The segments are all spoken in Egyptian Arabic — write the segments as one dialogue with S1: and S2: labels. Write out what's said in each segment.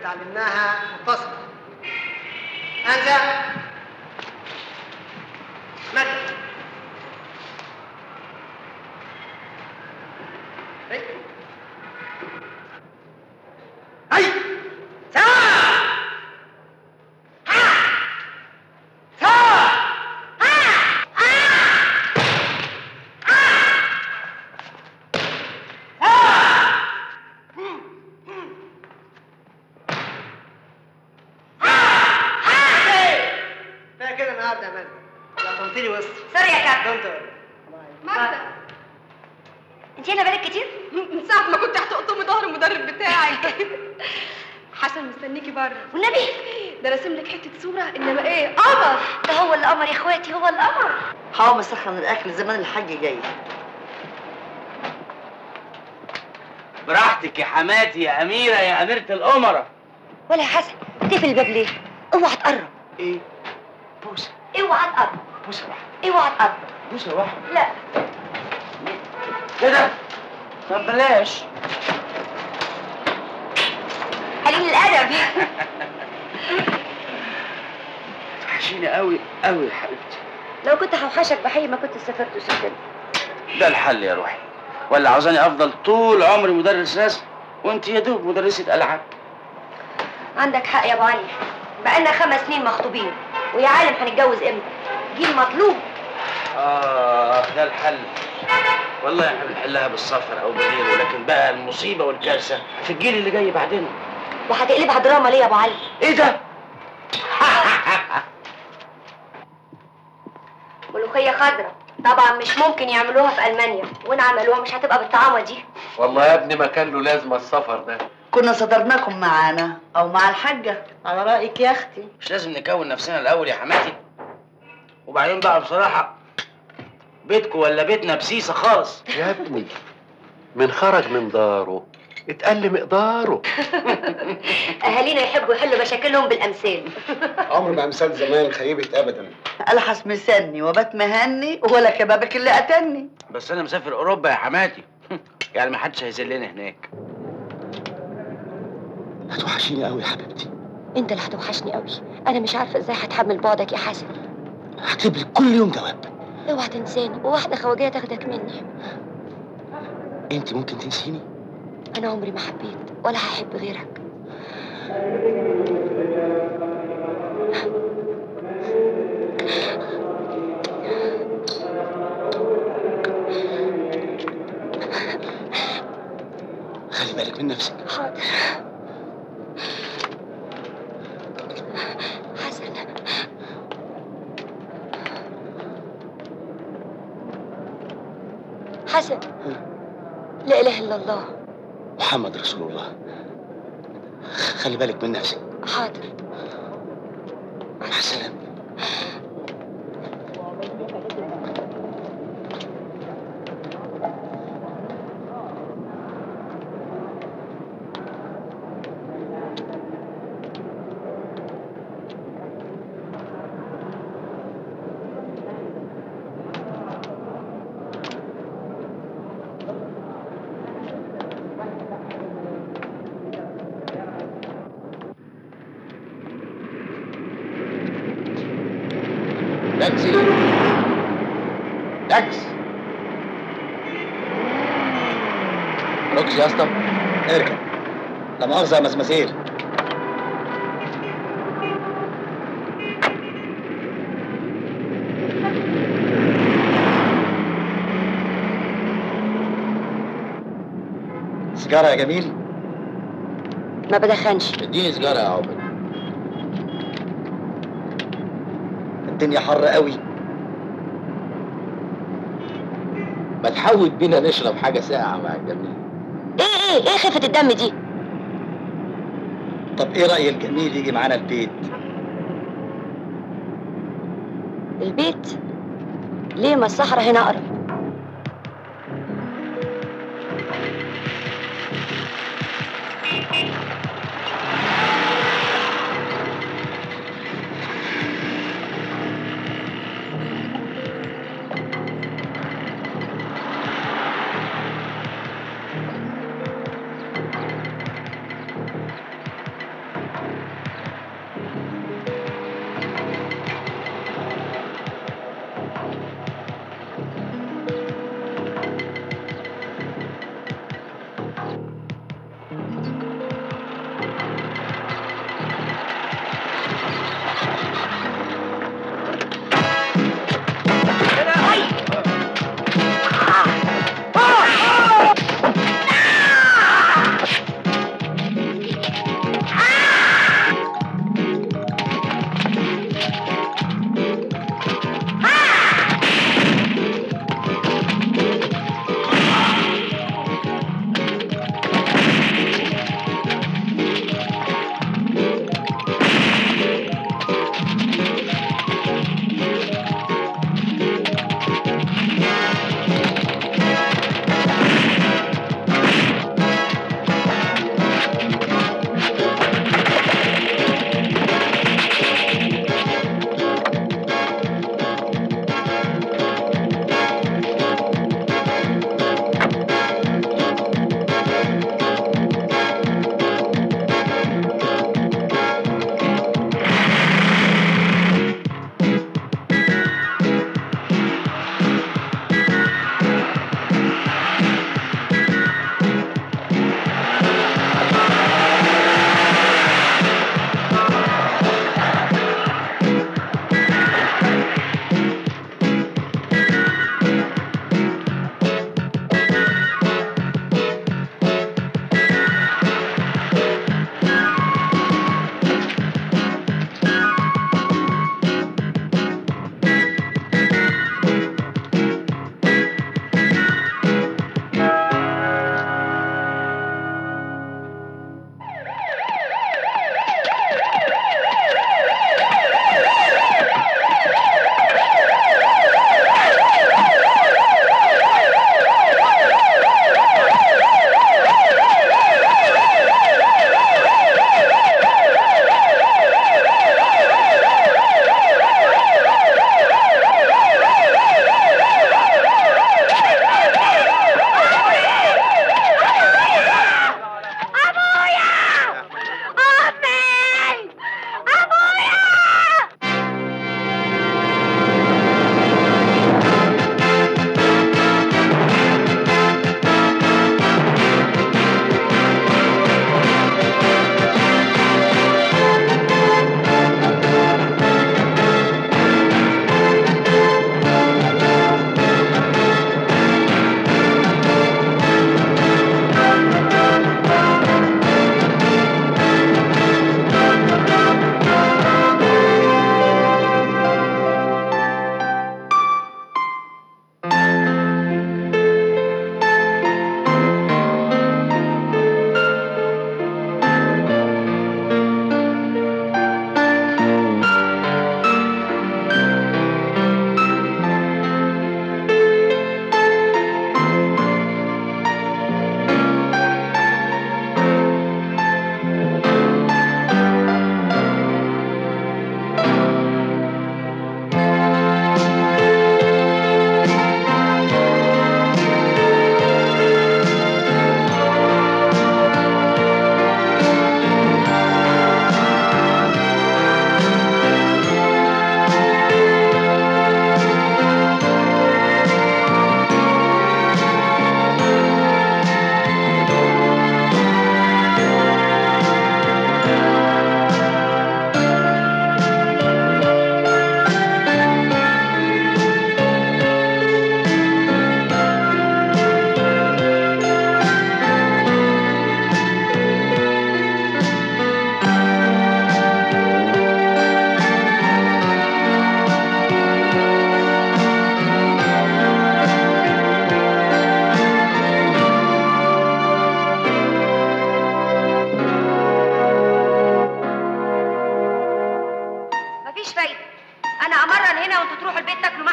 S1: اتعلمناها متصلة أنزل مد أي أي سا ها سا كفايه كده النهارده يا مجد لا تنطيلي وسط
S2: سوري يا كابتن
S1: دكتور
S2: ماجدة انت هنا بقالك كتير؟
S3: من ساعة ما كنت هتقطم ظهر المدرب بتاعك حسن مستنيكي بره
S2: والنبي
S3: ده راسم لك حتة صورة انما ايه قمر
S2: ده هو اللي قمر يا اخواتي هو اللي قمر
S4: هقوم اسخن الاكل زمان الحاج جاي
S5: براحتك يا حماتي يا أميرة يا أميرة الأمراء
S2: ولا يا حسن تقفل الباب ليه؟ اوعى تقرب
S5: إيه؟ بوسة
S2: اوعى تقرب
S5: بوسة واحدة
S2: اوعى تقرب
S5: بوسة واحدة
S2: لا
S5: كده طب بلاش
S2: قليل الادب
S5: توحشيني قوي قوي يا حبيبتي
S2: لو كنت هوحشك بحي ما كنت سافرت وسافرت
S5: ده الحل يا روحي ولا عاوزاني أفضل طول عمري مدرس رسم وأنت يا دوب مدرسة ألعاب
S2: عندك حق يا ابو علي بقالنا خمس سنين مخطوبين ويا عالم هنتجوز امتى جيل مطلوب
S5: آه ده الحل والله احنا بنحلها بالسفر أو بغيره لكن بقى المصيبة والكارثة في الجيل اللي جاي بعدين
S2: وهتقلبها دراما ليه يا ابو علي
S5: إيه ده؟
S2: ملوخيه خضراء طبعا مش ممكن يعملوها في المانيا وان عملوها مش هتبقى بالطعامه دي
S6: والله يا ابني ما كان له لازمه السفر ده
S4: كنا صدرناكم معانا او مع الحاجه على رايك يا اختي
S5: مش لازم نكون نفسنا الأول يا حماتي وبعدين بقى بصراحة بيتكم ولا بيتنا بسيسة خالص
S6: يا ابني من خرج من داره اتقل مقداره
S2: اهالينا يحبوا يحلوا مشاكلهم بالامثال
S7: عمر ما امثال زمان خيبت ابدا
S4: الحس مسني وبات مهني ولا كبابك اللي قتلني
S5: بس أنا مسافر أوروبا يا حماتي يعني ما حدش هيذلني هناك
S7: هتوحشيني قوي يا حبيبتي
S2: انت اللي هتوحشني قوي انا مش عارفه ازاي هتحمل بعدك يا حسن
S7: هكتب لك كل يوم جواب
S2: اوعى تنساني وواحده خواجيه تاخدك مني
S7: انت ممكن تنسيني
S2: انا عمري ما حبيت ولا هحب غيرك
S7: خلي بالك من نفسك
S2: حاضر حسن حسن لا اله الا الله
S7: محمد رسول الله خلي بالك من نفسك
S2: حاضر
S7: مع السلامه
S6: تاكسي تاكس
S7: روكس يا اسطى اركب لا مؤاخذه يا مزمزيل سيجاره يا جميل
S2: ما بدخنش
S6: اديني سيجاره يا عبد
S7: الدنيا حر قوي
S6: ما تحاول بينا نشرب حاجه ساقعه مع الجميل
S2: ايه ايه ايه خفه الدم دي
S7: طب ايه راي الجميل يجي معانا البيت
S2: البيت ليه ما الصحراء هنا اقرب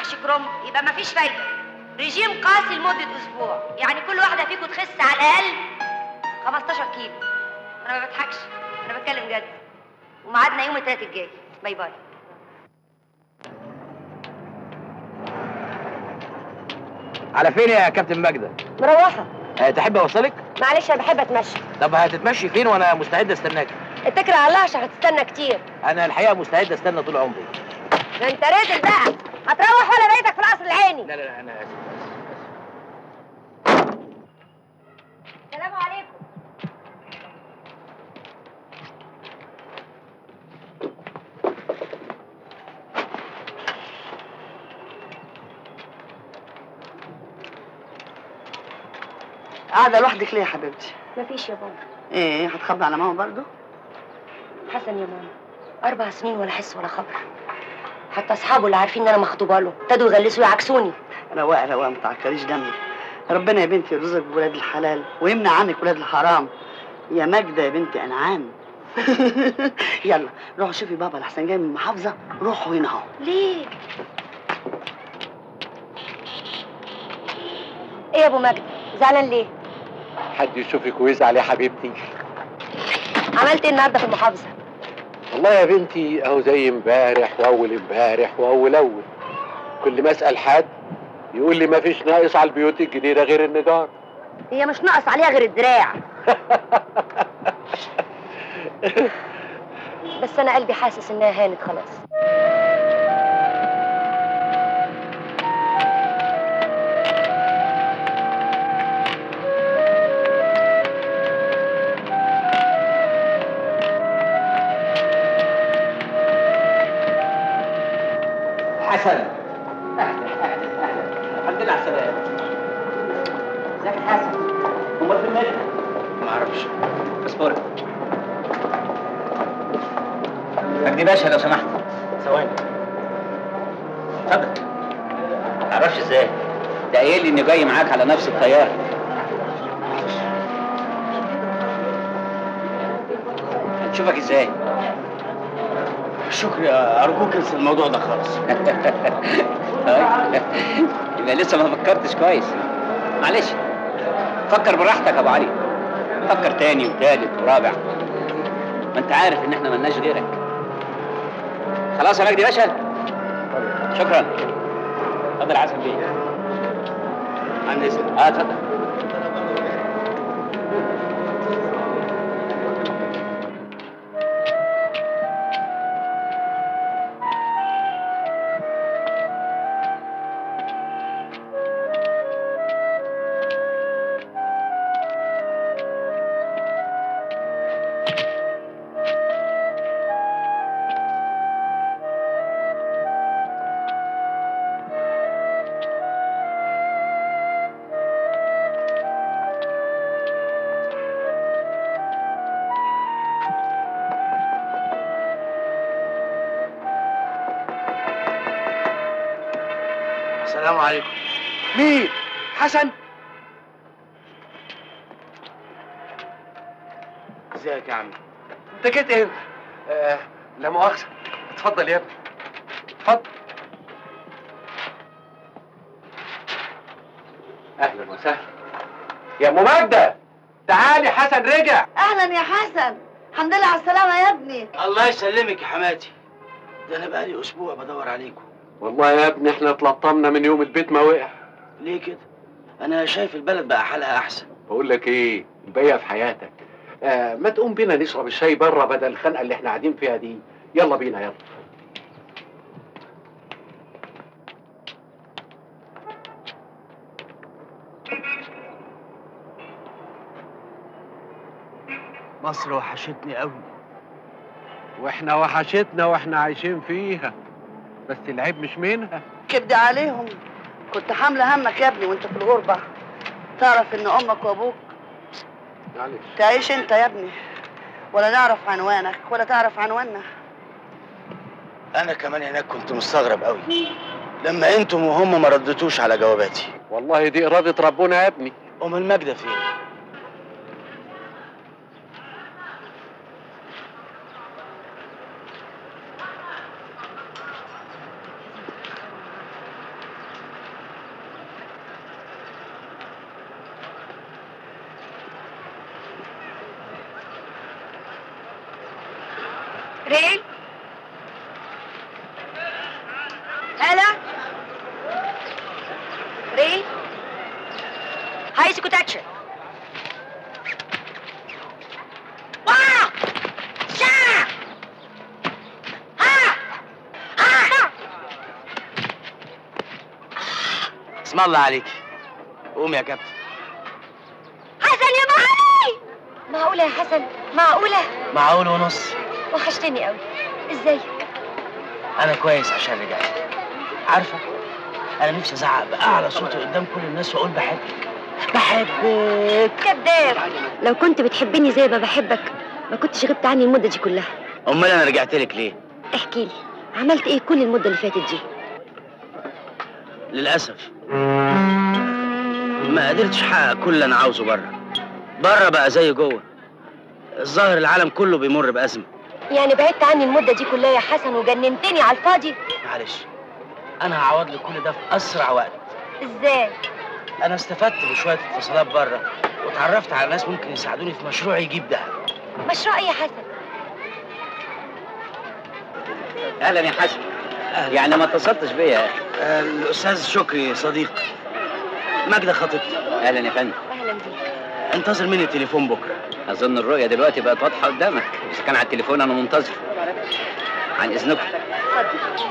S2: عملتش كروم يبقى مفيش فايده ريجيم قاسي لمده اسبوع يعني كل واحده فيكم تخس على الاقل 15 كيلو انا ما بضحكش انا بتكلم جد وميعادنا يوم الثلاث الجاي باي باي
S5: على فين يا كابتن ماجدة؟
S2: مروحه
S5: أه تحب اوصلك؟
S2: معلش انا بحب اتمشى
S5: طب هتتمشي فين وانا مستعد استناك؟
S2: اتكل على الله عشان هتستنى كتير
S5: انا الحقيقه مستعد استنى طول عمري
S2: ده انت رازل بقى هتروح ولا بيتك في القصر العيني
S5: لا لا لا انا اسف
S2: السلام عليكم
S4: قاعده لوحدك ليه يا حبيبتي
S2: مفيش يا بابا
S4: ايه هتخبي على ماما برضو
S2: حسن يا ماما أربع سنين ولا حس ولا خبر حتى أصحابه اللي عارفين إن أنا مخطوبة له ابتدوا يغلسوا يعكسوني
S4: رواق رواق ما تعكريش دمك ربنا يا بنتي يرزقك بولاد الحلال ويمنع عنك ولاد الحرام يا ماجدة يا بنتي انعام يلا روحوا شوفي بابا لحسن جاي من المحافظة روحوا هنا اهو
S2: ليه؟ إيه يا أبو مجد؟ زعلان ليه؟
S6: حد يشوفك ويزعل يا حبيبتي
S2: عملت إيه النهاردة في المحافظة؟
S6: والله يا بنتي اهو زي امبارح واول امبارح واول اول كل ما اسال حد يقول لي ما فيش ناقص على البيوت الجديده غير النجار
S2: هي مش ناقص عليها غير الدراع بس أنا قلبي حاسس إنها هانت خلاص
S5: حسن اهلا اهلا اهلا الحمد لله على السلامه ازيك يا حسن امال فين ماجد؟ ما اعرفش باسبورك مجدي باشا لو سمحت ثواني اتفضل ما اعرفش ازاي ده قايل لي انه جاي معاك على نفس الطياره هنشوفك ازاي شكري ارجوك انسى الموضوع ده خالص يبقى لسه ما فكرتش كويس معلش فكر براحتك يا ابو علي فكر تاني وتالت ورابع ما انت عارف ان احنا ملناش غيرك خلاص يا مجدي باشا شكرا اتفضل عسل بيه عن اذنك اه اتفضل السلام عليكم
S6: مين حسن
S5: ازيك يا عم
S6: انت جيت امتى آه لا مؤاخذه اتفضل يا ابني اتفضل اهلا وسهلا يا ام ماجده تعالي حسن رجع
S4: اهلا يا حسن الحمد لله على السلامة يا ابني
S5: الله يسلمك يا حماتي ده انا بقالي اسبوع بدور عليكم
S6: والله يا ابني احنا اتلطمنا من يوم البيت ما وقع
S5: ليه كده انا شايف البلد بقى حالها احسن
S6: بقول لك ايه الباقيه في حياتك آه ما تقوم بينا نشرب الشاي بره بدل الخنقه اللي احنا قاعدين فيها دي يلا بينا يلا
S5: مصر وحشتني قوي
S6: واحنا وحشتنا واحنا عايشين فيها بس العيب مش منها
S4: كبدي عليهم كنت حاملة همك يا ابني وانت في الغربة تعرف ان امك وابوك
S6: معلش
S4: تعيش انت يا ابني ولا نعرف عنوانك ولا تعرف عنواننا
S5: انا كمان هناك كنت مستغرب قوي لما انتم وهم ما ردتوش على جواباتي
S6: والله دي إرادة ربنا يا ابني
S5: ام المجده فين
S2: ريل هلا ريل هاي سكوت اكشن واو شا ها ها
S1: اسم الله عليك قوم يا كابتن
S2: حسن يا معلي معقولة يا حسن معقولة
S1: معقول ونص
S2: وحشتني قوي ازيك
S1: انا كويس عشان رجعت عارفه انا نفسي ازعق باعلى صوتي قدام كل الناس واقول بحبك بحبك
S2: كذاب لو كنت بتحبني زي ما بحبك ما كنتش غبت عني المدة دي كلها
S1: امال انا رجعت لك ليه
S2: احكي لي عملت ايه كل المدة اللي فاتت دي
S1: للاسف ما قدرتش احقق كل اللي انا عاوزه بره بره بقى زي جوه الظاهر العالم كله بيمر بازمه
S2: يعني بعدت عني المدة دي كلها يا حسن وجننتني على الفاضي
S1: معلش انا هعوض لك كل ده في اسرع وقت
S2: ازاي
S1: انا استفدت بشويه اتصالات بره واتعرفت على ناس ممكن يساعدوني في مشروع يجيب دهب
S2: مشروع ايه يا حسن
S5: اهلا يا حسن يعني ما اتصلتش بيا يا اخي
S1: آه، الاستاذ شكري صديق ماجده خطيبتي
S5: اهلا يا فندم
S2: اهلا بيك
S1: انتظر مني التليفون بكره
S5: اظن الرؤيه دلوقتي بقت واضحه قدامك اذا كان على التليفون انا منتظر عن اذنكم
S2: اتفضل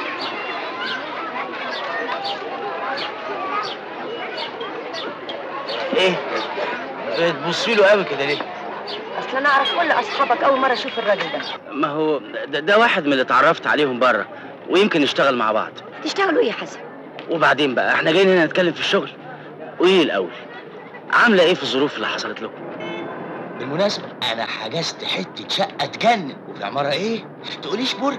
S1: ايه بتبصي له قوي كده ليه
S2: اصل انا اعرف كل اصحابك اول مرة اشوف الراجل ده
S1: ما هو ده, ده واحد من اللي اتعرفت عليهم بره ويمكن نشتغل مع بعض
S2: تشتغلوا ايه يا حسن
S1: وبعدين بقى احنا جايين هنا نتكلم في الشغل قولي لي الاول عامله ايه في الظروف اللي حصلت لكم
S8: بالمناسبة أنا حجزت حتة شقة تجنن وفي عمارة إيه؟ تقوليش برج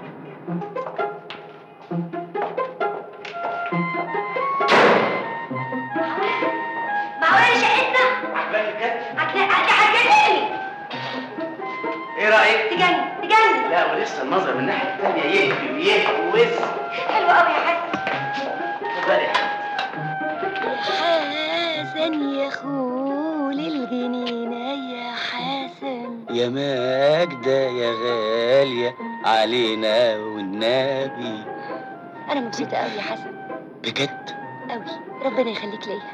S2: معقولة شقتنا هتلاقي هتجنني
S1: ايه رايك
S2: تجنن تجنن
S1: لا ولسه النظر من الناحيه الثانيه يهبي ويهوس
S2: حلو قوي يا حسن
S1: اتفضلي يا
S2: حسن يا خول الجنينة يا حسن
S8: يا ماجدة يا غالية علينا والنبي
S2: أنا مبسوطة قوي يا حسن
S8: بجد
S2: قوي ربنا يخليك ليا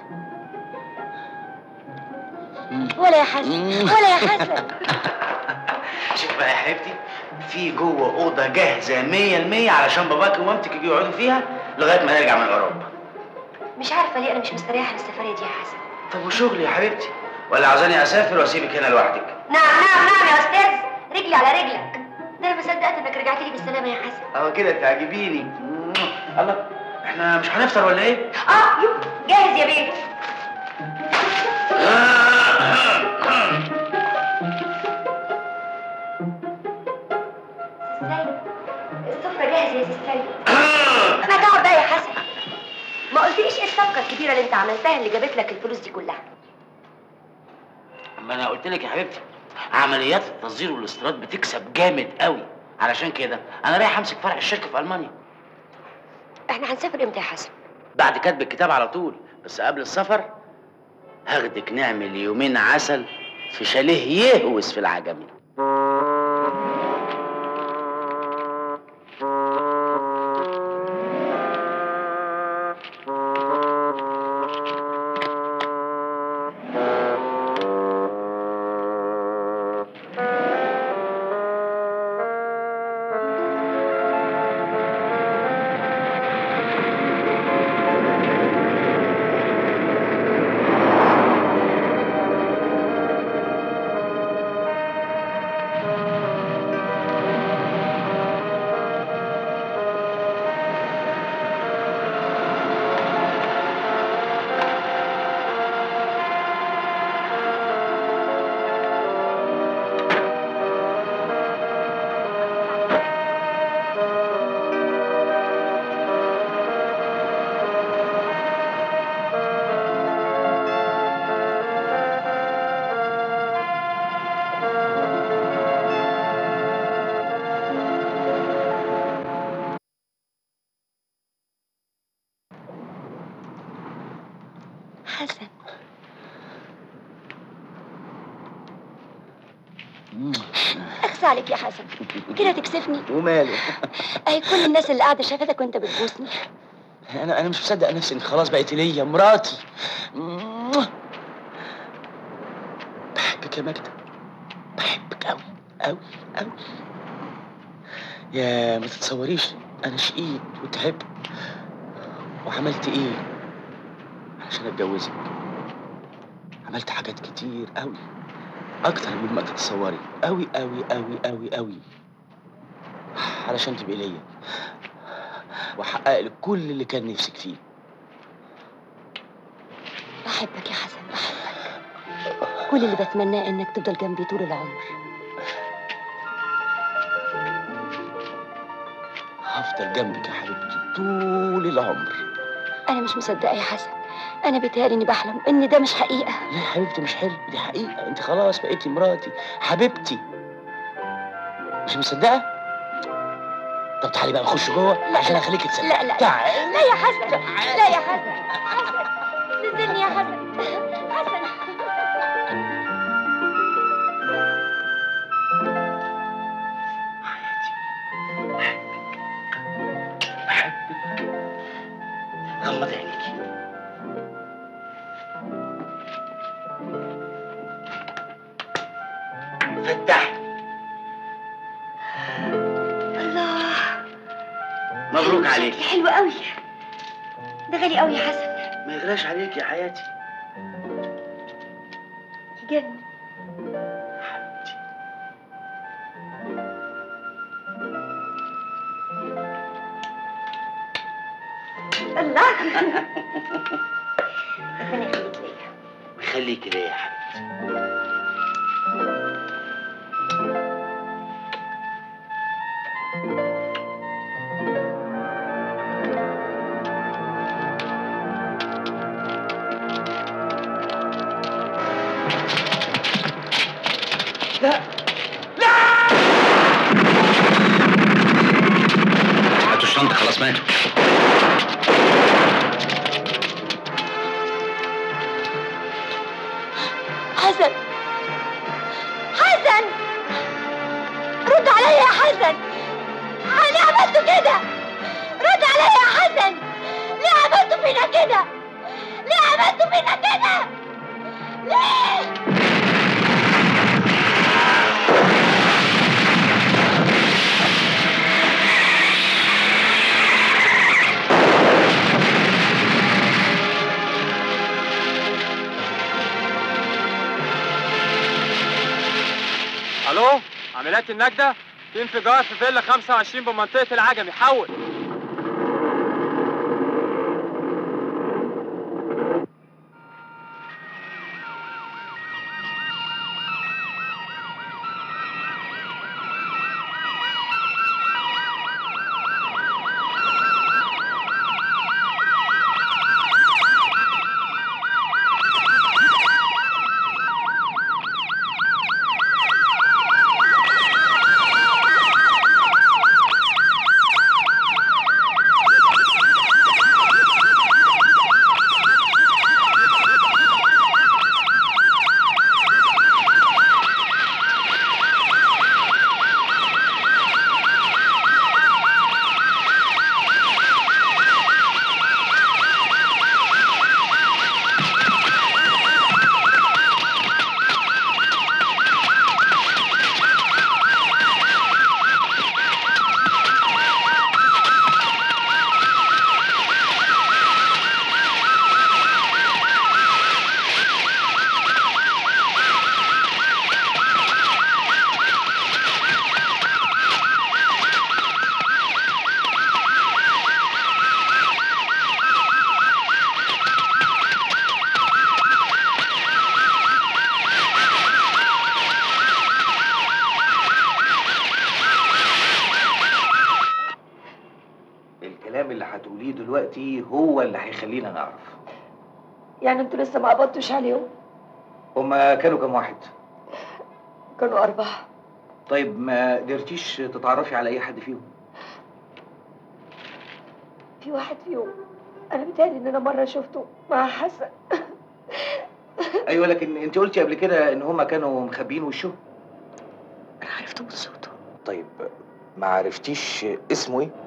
S2: ولا يا حسن ولا يا حسن
S1: شوف بقى يا حبيبتي في جوه اوضه جاهزه 100% علشان باباك ومامتك يجوا يقعدوا فيها لغايه ما نرجع من اوروبا
S2: مش عارفة ليه أنا مش مستريحة للسفرية دي يا حسن
S1: طب وشغلي يا حبيبتي ولا عاوزاني اسافر واسيبك هنا لوحدك
S2: نعم نعم نعم يا أستاذ رجلي على رجلك ده أنا ما صدقت إنك رجعت لي بالسلامة يا حسن
S1: اهو كده تعجبيني الله احنا مش هنفطر ولا ايه
S2: آه يو جاهز يا بيه السيد السفرة جاهزة يا سي السيد ما تقعد بقى يا حسن ما قلتليش ايه الصفقة الكبيرة اللي انت عملتها اللي جابت لك الفلوس دي كلها
S1: ما انا قلت لك يا حبيبتي عمليات التصدير والاستيراد بتكسب جامد قوي علشان كده انا رايح امسك فرع الشركه في المانيا
S2: احنا هنسافر امتى يا حسن
S1: بعد كتب الكتاب على طول بس قبل السفر هاخدك نعمل يومين عسل في شاليه يهوس في العجمي
S2: اخسى عليك يا حسن كده تكسفني
S1: وماله
S2: اهي كل الناس اللي قاعده شافتك وانت بتبوسني
S1: انا انا مش مصدق نفسي انت خلاص بقيت ليا مراتي بحبك يا ماجدة بحبك قوي قوي قوي يا ما تتصوريش انا شقيت وتعبت وعملت ايه عشان اتجوزك عملت حاجات كتير قوي اكتر مما تتصوري قوي قوي قوي قوي قوي علشان تبقي ليا واحقق لك كل اللي كان نفسك فيه
S2: بحبك يا حسن بحبك كل اللي بتمناه انك تفضل جنبي طول العمر
S1: هفضل جنبك يا حبيبتي طول العمر
S2: انا مش مصدقه يا حسن انا بيتهيألي اني بحلم ان ده مش حقيقه
S1: لا يا حبيبتي مش حلم دي حقيقة انت خلاص بقيتي مراتي حبيبتي مش مصدقة؟ طب تعالي بقى نخش جوه عشان اخليك تصدقي
S2: لا لا
S1: تعالي
S2: لا يا حسن لا يا حسن حسن نزلني يا حسن حسن
S1: غمض عينيكي فتحي
S2: الله
S1: مبروك عليكي
S2: حلو قوي ده غالي قوي يا حسن
S1: ما يغلاش عليك يا حياتي
S2: يجنن الله ربنا يخليك ليا
S1: ويخليكي ليا يا حبيبتي
S5: هاتوا الشنطة خلاص ماتوا
S2: حسن حسن رد عليا يا حسن ليه عملتوا كده رد عليا يا حسن ليه عملتوا فينا كده ليه عملتوا فينا كده ليه
S9: الو عمليات النجدة في انفجار في فيلا 25 بمنطقة العجمي حول
S10: الكلام اللي هتقوليه دلوقتي هو اللي هيخلينا نعرف
S2: يعني انتوا لسه ما قبضتوش عليهم
S10: هما كانوا كام واحد
S2: كانوا أربعة
S10: طيب ما قدرتيش تتعرفي على اي حد فيهم
S2: في واحد فيهم أنا بتهيألي إن أنا مرة شفته مع حسن
S10: ايوه لكن انت قلتي قبل كده ان هما كانوا مخبيين وشهم
S11: عرفته من صوته
S10: طيب ما عرفتيش اسمه ايه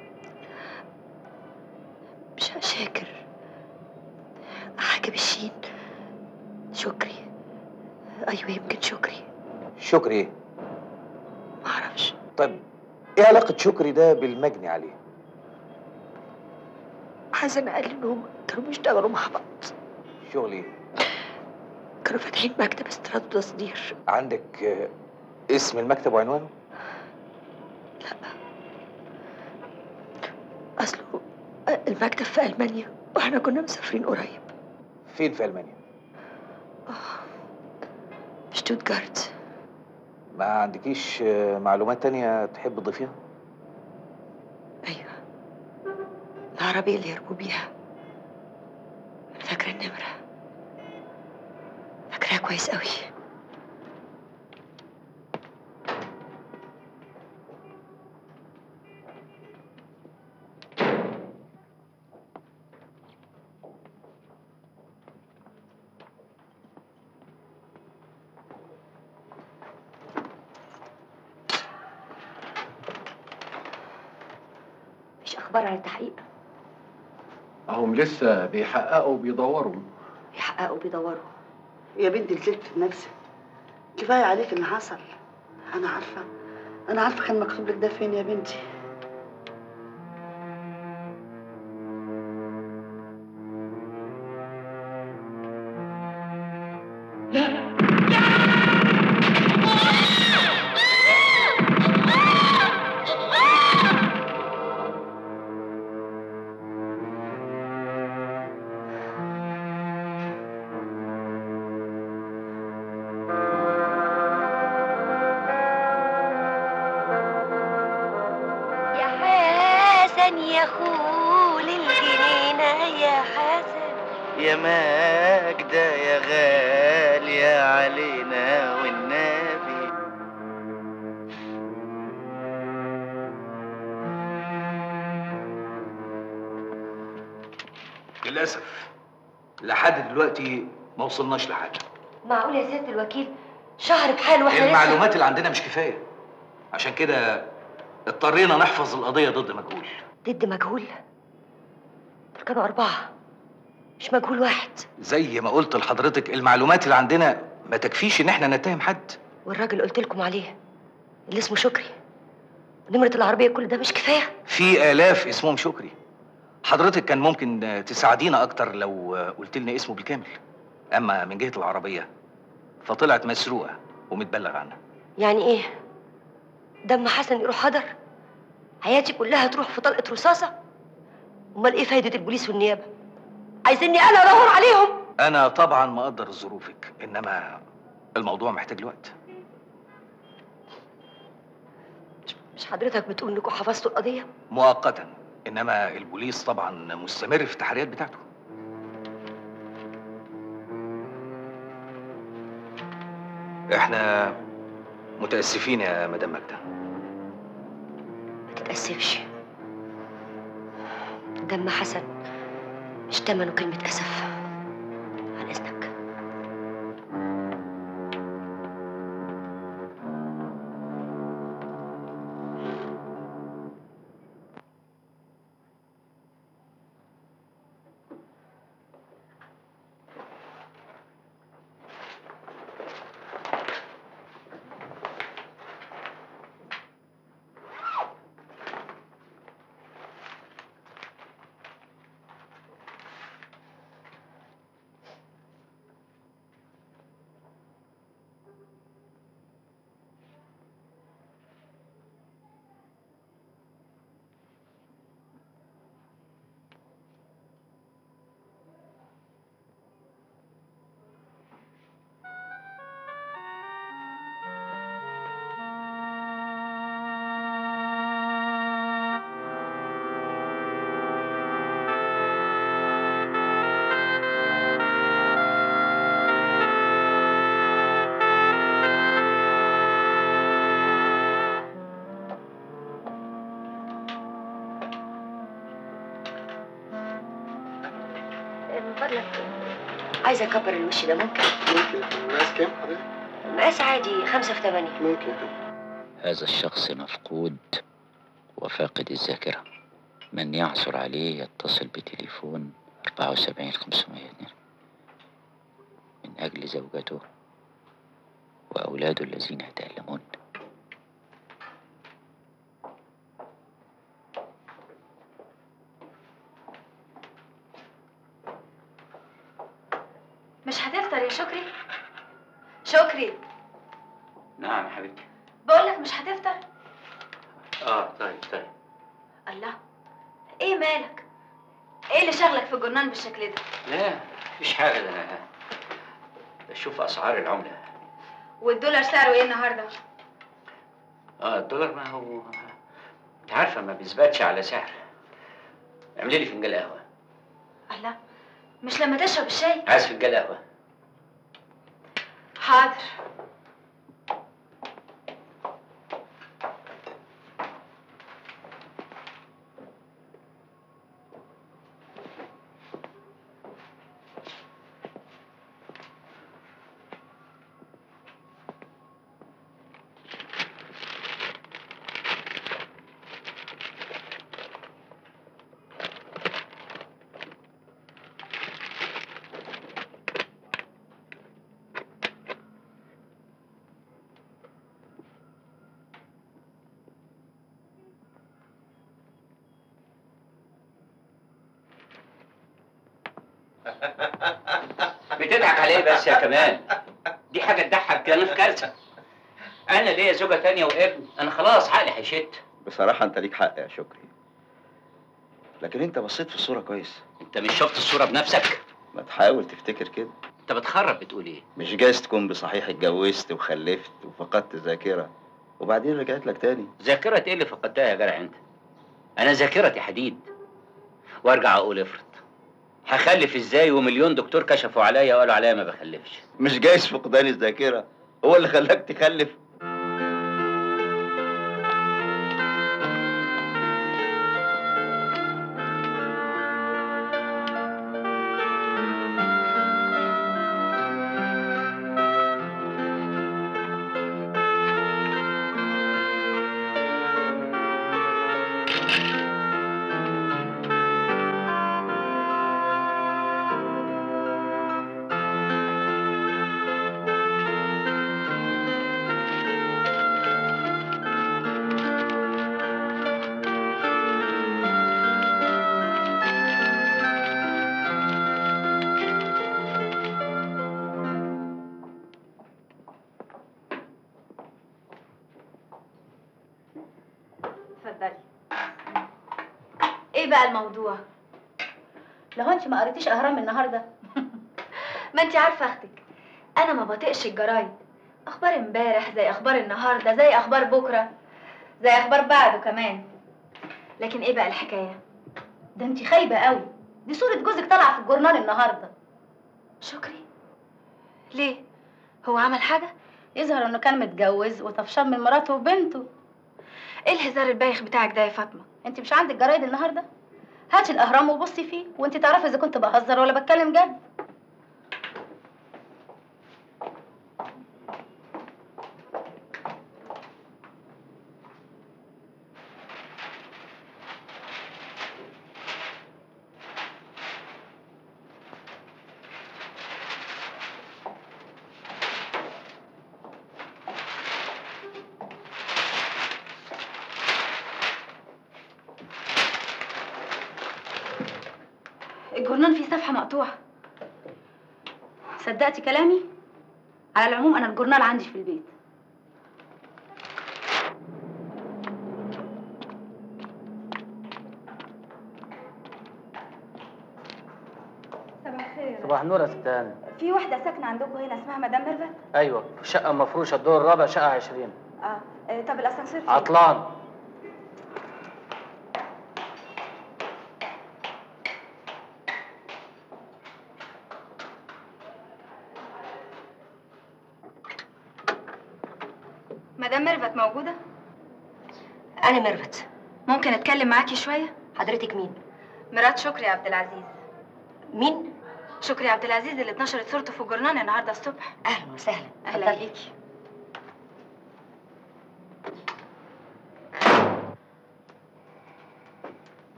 S11: مش شاكر حاجة بالشين شكري أيوة يمكن شكري
S10: شكري ايه
S11: معرفش
S10: طيب ايه علاقة شكري ده بالمجني عليه
S11: حسن قال لي إنهم كانوا بيشتغلوا مع بعض
S10: شغل ايه
S11: كانوا فاتحين مكتب استيراد وتصدير
S10: عندك آه، اسم المكتب وعنوانه
S11: أصله المكتب في ألمانيا وإحنا كنا مسافرين قريب
S10: فين في المانيا
S11: في شتوتجارت
S10: ما عندكيش آه، معلومات تانية تحب تضيفيها
S11: أيوة العربية اللي يركبوا بيها أنا فاكرة النمرة فاكراها كويس قوي مفيش أخبار عن التحقيق
S6: هم لسه بيحققوا وبيدوروا
S11: بيحققوا بيدوروا
S4: يا بنتي لسلت في نفسك كفايه عليك اللي حصل انا عارفه انا عارفه كان مكتوب لك ده فين يا بنتي
S2: يا حسن يا خول الجنينة يا حسن
S8: يا ماجدة يا غالية علينا والنبي
S10: للأسف لحد دلوقتي ما وصلناش لحاجة
S2: معقول يا سيادة الوكيل شهر بحال واحنا لسه-
S10: المعلومات اللي عندنا مش كفاية عشان كده اضطرينا نحفظ القضية ضد مجهول
S2: ضد مجهول دول كانوا أربعة مش مجهول واحد
S10: زي ما قلت لحضرتك المعلومات اللي عندنا ما تكفيش ان احنا نتهم حد
S2: والراجل قلت لكم عليه اللي اسمه شكري ونمرة العربية كل ده مش كفاية
S10: في آلاف اسمهم شكري حضرتك كان ممكن تساعدينا أكتر لو قلت لنا اسمه بالكامل أما من جهة العربية فطلعت مسروقة ومتبلغ عنها
S2: يعني ايه دم حسن يروح هدر حياتي كلها تروح في طلقة رصاصة امال ايه فايدة البوليس والنيابة عايزيني انا ادور عليهم
S10: أنا طبعا مقدر ظروفك إنما الموضوع محتاج الوقت
S2: مش حضرتك بتقول انكم حفظتوا القضية
S10: مؤقتا إنما البوليس طبعا مستمر في التحريات بتاعته احنا متأسفين يا مدام ماجدة
S2: ما تتأسفش دم حسن مش تمنه كلمة أسف عن إذنك من فضلك عايزة أكبر الوش ده ممكن
S12: ممكن مقاس كام حضرتك؟
S2: مقاس عادي خمسة في تمانية
S12: ممكن هذا الشخص مفقود وفاقد الذاكرة من يعثر عليه يتصل بتليفون 74 502 من أجل زوجته وأولاده الذين يتألمون
S2: مش هتفطر يا شكري شكري
S5: نعم يا حبيبتي
S2: بقول لك مش هتفطر
S5: اه طيب طيب
S2: الله ايه مالك ايه اللي شغلك في الجرنان بالشكل ده
S5: لا مفيش حاجة ده أنا بشوف أسعار العملة
S2: والدولار سعره ايه النهارده
S5: اه الدولار ما هو انت عارفة ما بيثبتش على سعر اعملي لي فنجان قهوة
S2: الله مش لما تشرب الشاي
S5: عايز فنجان قهوة
S2: حاضر
S5: بتضحك عليه بس يا كمال دي حاجة تضحك أنا في كارثة أنا ليا زوجة تانية وابن أنا خلاص عقلي هيشت
S13: بصراحة أنت ليك حق يا شكري لكن أنت بصيت في الصورة كويس
S5: أنت مش شفت الصورة بنفسك
S13: ما تحاول تفتكر كده
S5: أنت بتخرب بتقول إيه
S13: مش جايز تكون بصحيح اتجوزت وخلفت وفقدت ذاكرة وبعدين رجعت لك تاني
S5: ذاكرة إيه اللي فقدتها يا جدع أنت أنا ذاكرتي حديد وأرجع أقول افرض هخلف إزاي ومليون دكتور كشفوا عليا وقالوا عليا ما بخلفش
S13: مش جايز فقدان الذاكرة هو اللي خلاك تخلف
S2: اتفضلي ايه بقى الموضوع لو انت ما قريتيش اهرام النهارده ما انت عارفه اختك انا ما بطيقش الجرايد اخبار امبارح زي اخبار النهارده زي اخبار بكره زي اخبار بعده كمان لكن ايه بقى الحكايه ده انت خايبه قوي دي صوره جوزك طالعه في الجورنال النهارده شكري ليه هو عمل حاجه يظهر انه كان متجوز وطفشان من مراته وبنته ايه الهزار البايخ بتاعك ده يا فاطمه انت مش عندك جرايد النهارده هاتي الاهرام وبصي فيه وانت تعرفي اذا كنت بهزر ولا بتكلم جد الجورنال فيه صفحه مقطوعه صدقتي كلامي على العموم انا الجورنال عندي في البيت صباح الخير
S14: صباح النور يا ست هاني
S2: في واحده ساكنه عندكم هنا اسمها مدام ميرفت
S14: ايوه في شقه مفروشه الدور الرابع شقه 20
S2: اه آه، طب الاسانسير فين؟
S14: عطلان
S2: مدام ميرفت موجوده
S11: أنا ميرفت
S2: ممكن اتكلم معاكي شويه
S11: حضرتك مين؟
S2: مرات شكري عبد العزيز
S11: مين؟
S2: شكري عبد العزيز اللي اتنشرت صورته في الجورنال النهارده الصبح
S11: أهلا وسهلا
S2: اهلا
S11: اتفضلي.
S2: بيكي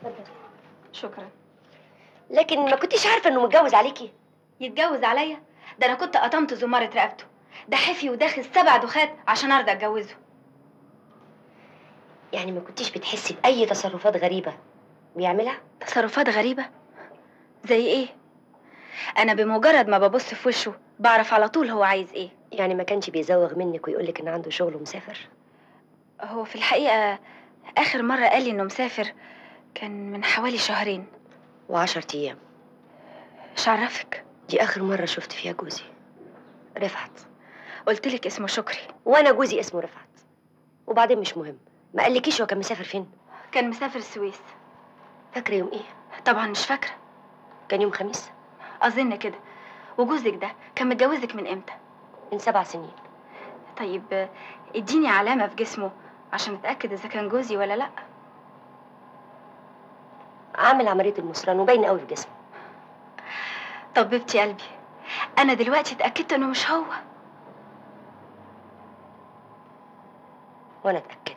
S3: شكرا
S2: لكن ما كنتيش عارفه انه متجوز عليكي
S3: يتجوز عليا ده انا كنت قطمت زمارة رقبته ده حفي وداخل سبع دخات عشان ارضى اتجوزه
S2: يعني ما كنتيش بتحسي باي تصرفات غريبه بيعملها
S3: تصرفات غريبة زي ايه انا بمجرد ما ببص في وشه بعرف على طول هو عايز ايه
S2: يعني ما كانش بيزوغ منك ويقولك ان عنده شغل ومسافر
S3: هو في الحقيقة اخر مرة قال لي انه مسافر كان من حوالي شهرين
S2: وعشرة ايام
S3: مش عرفك
S2: دي اخر مره شفت فيها جوزي رفعت
S3: قلت لك اسمه شكري
S2: وانا جوزي اسمه رفعت وبعدين مش مهم ما قالكيش هو كان مسافر فين
S3: كان مسافر السويس
S2: فاكره يوم ايه
S3: طبعا مش فاكرة
S2: كان يوم خميس
S3: اظن كده وجوزك ده كان متجوزك من امتى
S2: من سبع سنين
S3: طيب آه، اديني علامة في جسمه عشان اتاكد اذا كان جوزي ولا لا
S2: عامل عمليه المصران وباين قوي في جسمه
S3: طببتي قلبي انا دلوقتي اتاكدت انه مش هو
S2: وانا اتاكدت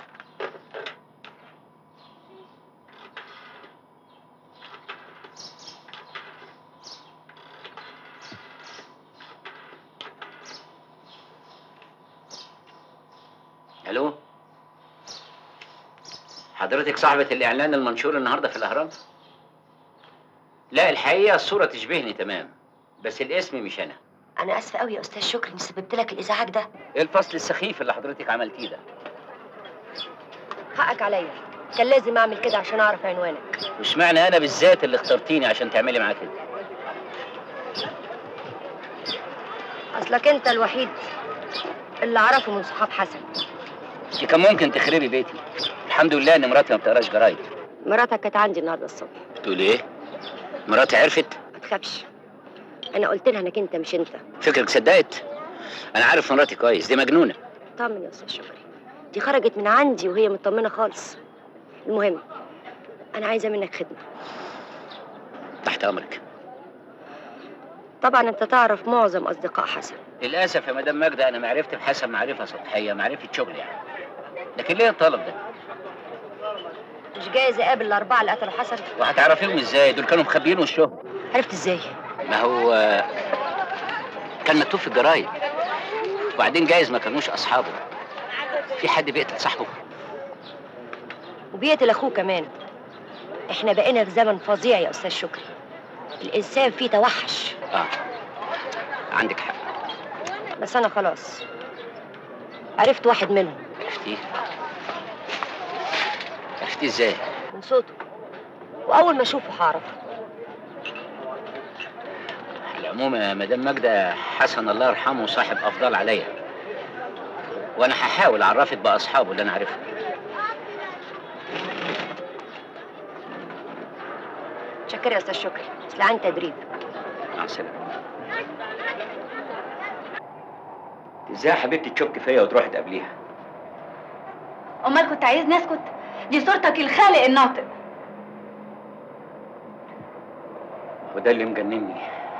S5: الو حضرتك صاحبة الإعلان المنشور النهاردة في الأهرام؟ لا الحقيقة الصورة تشبهني تمام بس الاسم مش أنا
S2: انا اسفه قوي يا استاذ شكري اني سببت لك الازعاج ده
S5: إيه الفصل السخيف اللي حضرتك عملتيه ده؟
S2: حقك عليا كان لازم اعمل كده عشان اعرف عنوانك
S5: مش معنى أنا بالذات اللي اخترتيني عشان تعملي معاه كده
S2: اصلك انت الوحيد اللي اعرفه من صحاب حسن
S5: دي كان ممكن تخربي بيتي الحمد لله إن مراتي ما بتقراش جرايد
S2: مراتك كانت عندي النهارده الصبح
S5: بتقول إيه؟ مراتي عرفت؟
S2: ما تخافش انا قلت لها انك انت مش انت
S5: فكرك صدقت؟ أنا عارف مراتي كويس دي مجنونة
S2: طمن يا استاذ شكري دي خرجت من عندي وهي مطمنه خالص المهم انا عايزه منك خدمه
S5: تحت أمرك
S2: طبعا انت تعرف معظم اصدقاء حسن
S5: للأسف يا مدام ماجدة أنا معرفتي بحسن معرفة سطحية معرفة شغل يعني لكن ليه الطلب ده؟
S2: مش جايز اقابل الاربعه اللي قتلوا حسن
S5: وهتعرفيهم ازاي؟ دول كانوا مخبيين وشهم
S2: عرفت ازاي
S5: ما هو آه، كان مكتوب في الجرايد وبعدين جايز ما كانوش أصحابه في حد بيقتل صاحبه
S2: وبيقتل اخوه كمان احنا بقينا في زمن فظيع يا استاذ شكري الانسان فيه توحش
S5: اه عندك حق
S2: بس انا خلاص عرفت واحد منهم
S5: عرفتيه عرفتيه ازاي؟
S2: من صوته واول ما اشوفه هعرفه
S5: على العموم يا مدام ماجدة حسن الله يرحمه صاحب أفضل عليا وأنا هحاول أعرفك بأصحابه اللي أنا عارفهم
S2: شكرا يا استاذ شكري اصل عندي تدريب
S5: مع السلامة ازاي يا حبيبتي تشك فيا وتروح تقابليها؟
S3: امال كنت عايزني اسكت دي صورتك الخالق الناطق
S5: وده اللي مجنني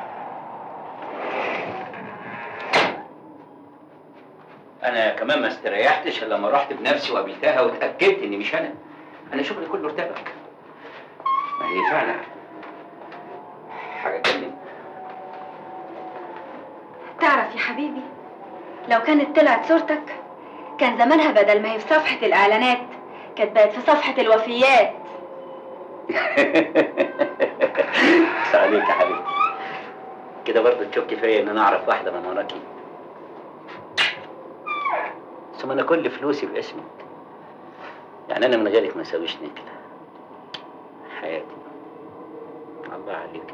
S5: انا كمان ما استريحتش الا لما رحت بنفسي وقابلتها واتاكدت اني مش انا انا شغلي كله ارتبك ما هي فعلا حاجه تجنن
S3: تعرف يا حبيبي لو كانت طلعت صورتك كان زمانها بدل ما هي في صفحة الإعلانات كانت بقت في صفحة الوفيات
S5: بس عليك يا حبيبتي كده برضه تشكي فيا ان انا اعرف واحده من وراكي ثم انا كل فلوسي باسمك يعني انا من غيرك ما اسويش نكله حياتي الله عليك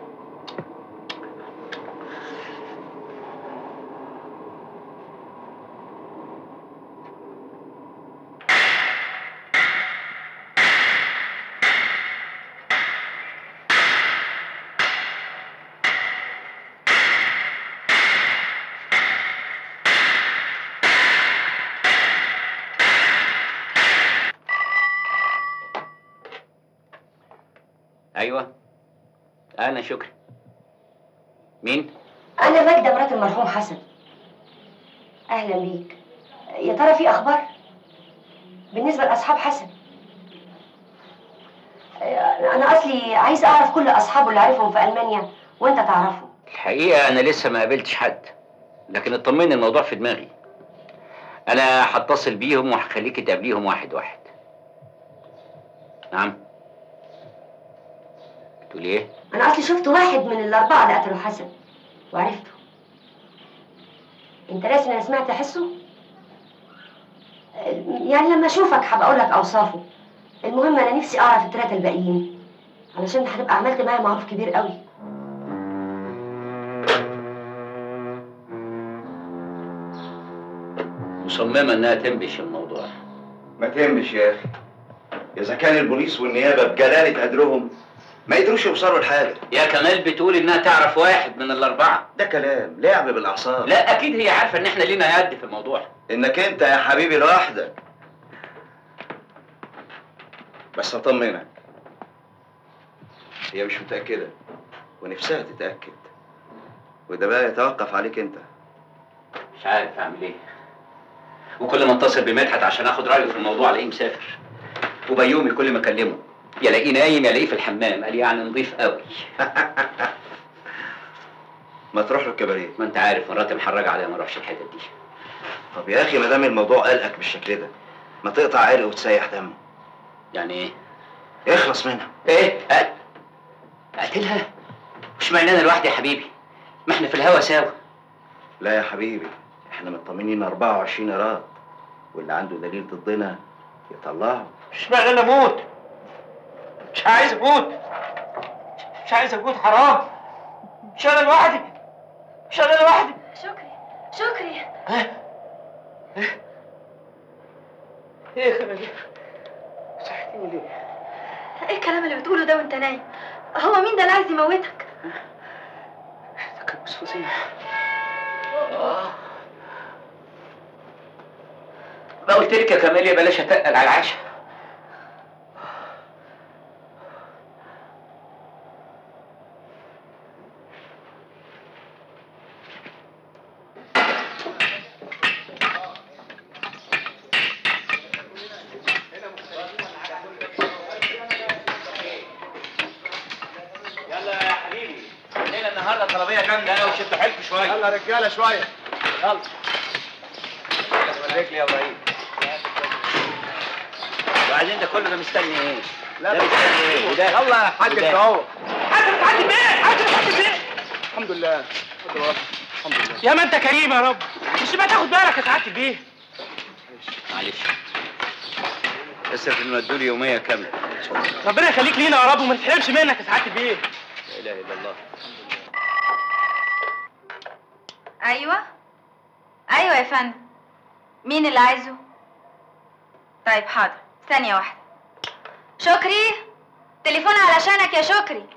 S5: ايوه انا شكري مين
S2: انا ماجده مرات المرحوم حسن اهلا بيك يا ترى في اخبار بالنسبه لاصحاب حسن انا اصلي عايز اعرف كل اصحابه اللي عارفهم في المانيا وانت تعرفهم
S5: الحقيقة أنا لسه ما قابلتش حد لكن اطمني الموضوع في دماغي أنا هتصل بيهم وهخليكي تقابليهم واحد واحد نعم بتقولي إيه؟
S2: انا اصلي شفت واحد من الاربعه اللي قتلوا حسن وعرفته انت راسم انا سمعت احسه يعني لما اشوفك هبقى اقول لك اوصافه المهم انا نفسي اعرف الثلاثه الباقيين علشان هتبقى عملت معايا معروف كبير قوي
S5: مصممة إنها تنبش الموضوع
S13: ما تهمش يا اخي اذا كان البوليس والنيابه بجلاله قدرهم ما يقدروش يوصلوا لحاجه
S5: يا كمال بتقول إنها تعرف واحد من الأربعة
S13: ده كلام لعب بالاعصاب
S5: لا أكيد هي عارفة إن إحنا لينا يد في الموضوع
S13: انك انت يا حبيبي لوحدك بس اطمنك هي مش متاكده ونفسها تتاكد وده بقى يتوقف عليك انت
S5: مش عارف أعمل إيه وكل ما اتصل بمدحت عشان آخد رأيه في الموضوع ألاقيه مسافر وبيومي كل ما أكلمه يا لاقيه نايم يا لاقيه في الحمام قال لي يعني نضيف قوي
S13: ما تروح له الكباريه
S5: ما انت عارف مراتي محرجه عليا ما اروحش الحتت دي
S13: طب يا اخي ما دام الموضوع قلقك بالشكل ده ما تقطع عرق وتسيح دم
S5: يعني ايه
S13: اخلص منها
S5: ايه أ- اقتلها مش معنى انا لوحدي يا حبيبي ما احنا في الهوا سوا
S13: لا يا حبيبي احنا مطمنين 24 قراط واللي عنده دليل ضدنا يطلعه
S14: مش معنى انا اموت مش عايز اموت مش عايز اموت حرام مش انا لوحدي مش انا لوحدي
S3: شكري شكري
S14: ايه يا خالد صحتيني ليه؟
S3: ايه الكلام اللي بتقوله ده وانت نايم هو مين ده اللي عايز يموتك
S14: ده كان فظيع
S5: ما قلت لك يا كمال يا بلاش اتقل على العشاء يلا يا حبيبي الليله النهارده طلبيه جامده انا وشدوا حيلكم شويه
S9: يلا يا رجاله شويه يلا
S5: وريك لي يا ابراهيم وبعدين ده كله ده مستني ايه؟
S9: لا
S5: ده مستني ايه؟ وده
S9: يلا يا حاج
S5: وده.
S9: انت اهو
S14: حاجه بتعدي فين؟ حاجه بتعدي فين؟
S9: الحمد لله الحمد لله الحمد لله
S14: يا ما انت كريم يا رب مش ما تاخد بالك يا سعاده البيه
S5: معلش اصرف المدول يوميه كامله
S14: ربنا يخليك لينا يا رب وما نتحرمش منك يا سعاده البيه
S5: لا اله الا الله
S3: ايوه ايوه يا فندم مين اللي عايزه طيب حاضر ثانيه واحده شكري تليفون علشانك يا شكري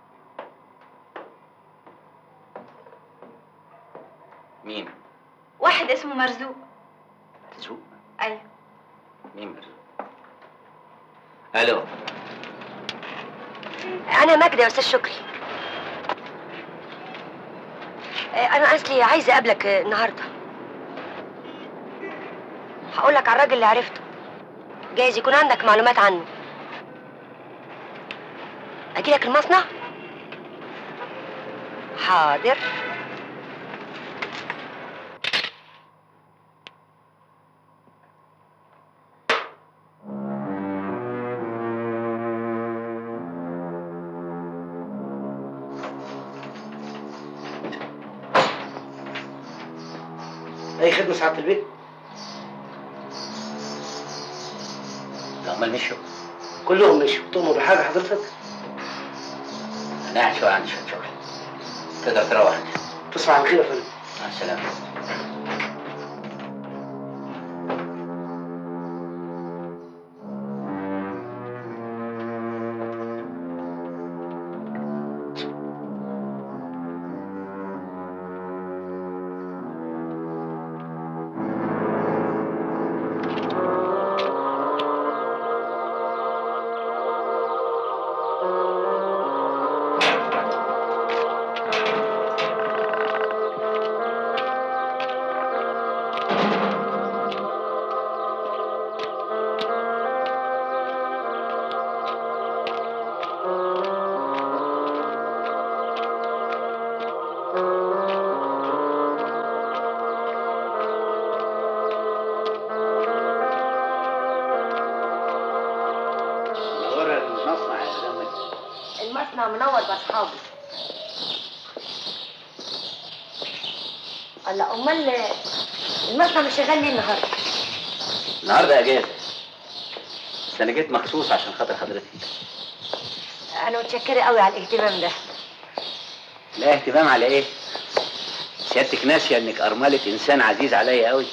S5: مين؟
S3: واحد اسمه مرزوق
S5: مرزوق
S3: ايوه
S5: مين مرزوق؟ الو
S2: انا ماجده يا استاذ شكري آه، انا اصلي عايزه اقابلك آه، النهارده هقول لك على الراجل اللي عرفته جايز يكون عندك معلومات عنه اجي لك المصنع حاضر
S14: اي خدمه سعاده البيه
S5: امال مشوا
S14: كلهم مشوا تؤمر بحاجه حضرتك
S5: انا قاعد شويه عندي شويه شغل تقدر تروح
S14: تصبح على خير يا فندم
S5: مع السلامه
S2: المصنع منور باصحابه الله امال المصنع مش شغال ليه النهارده
S5: النهارده اجازه بس انا جيت مخصوص عشان خاطر حضرتك
S2: انا متشكره قوي على الاهتمام ده
S5: لا اهتمام على ايه سيادتك ناسيه انك ارمله انسان عزيز عليا قوي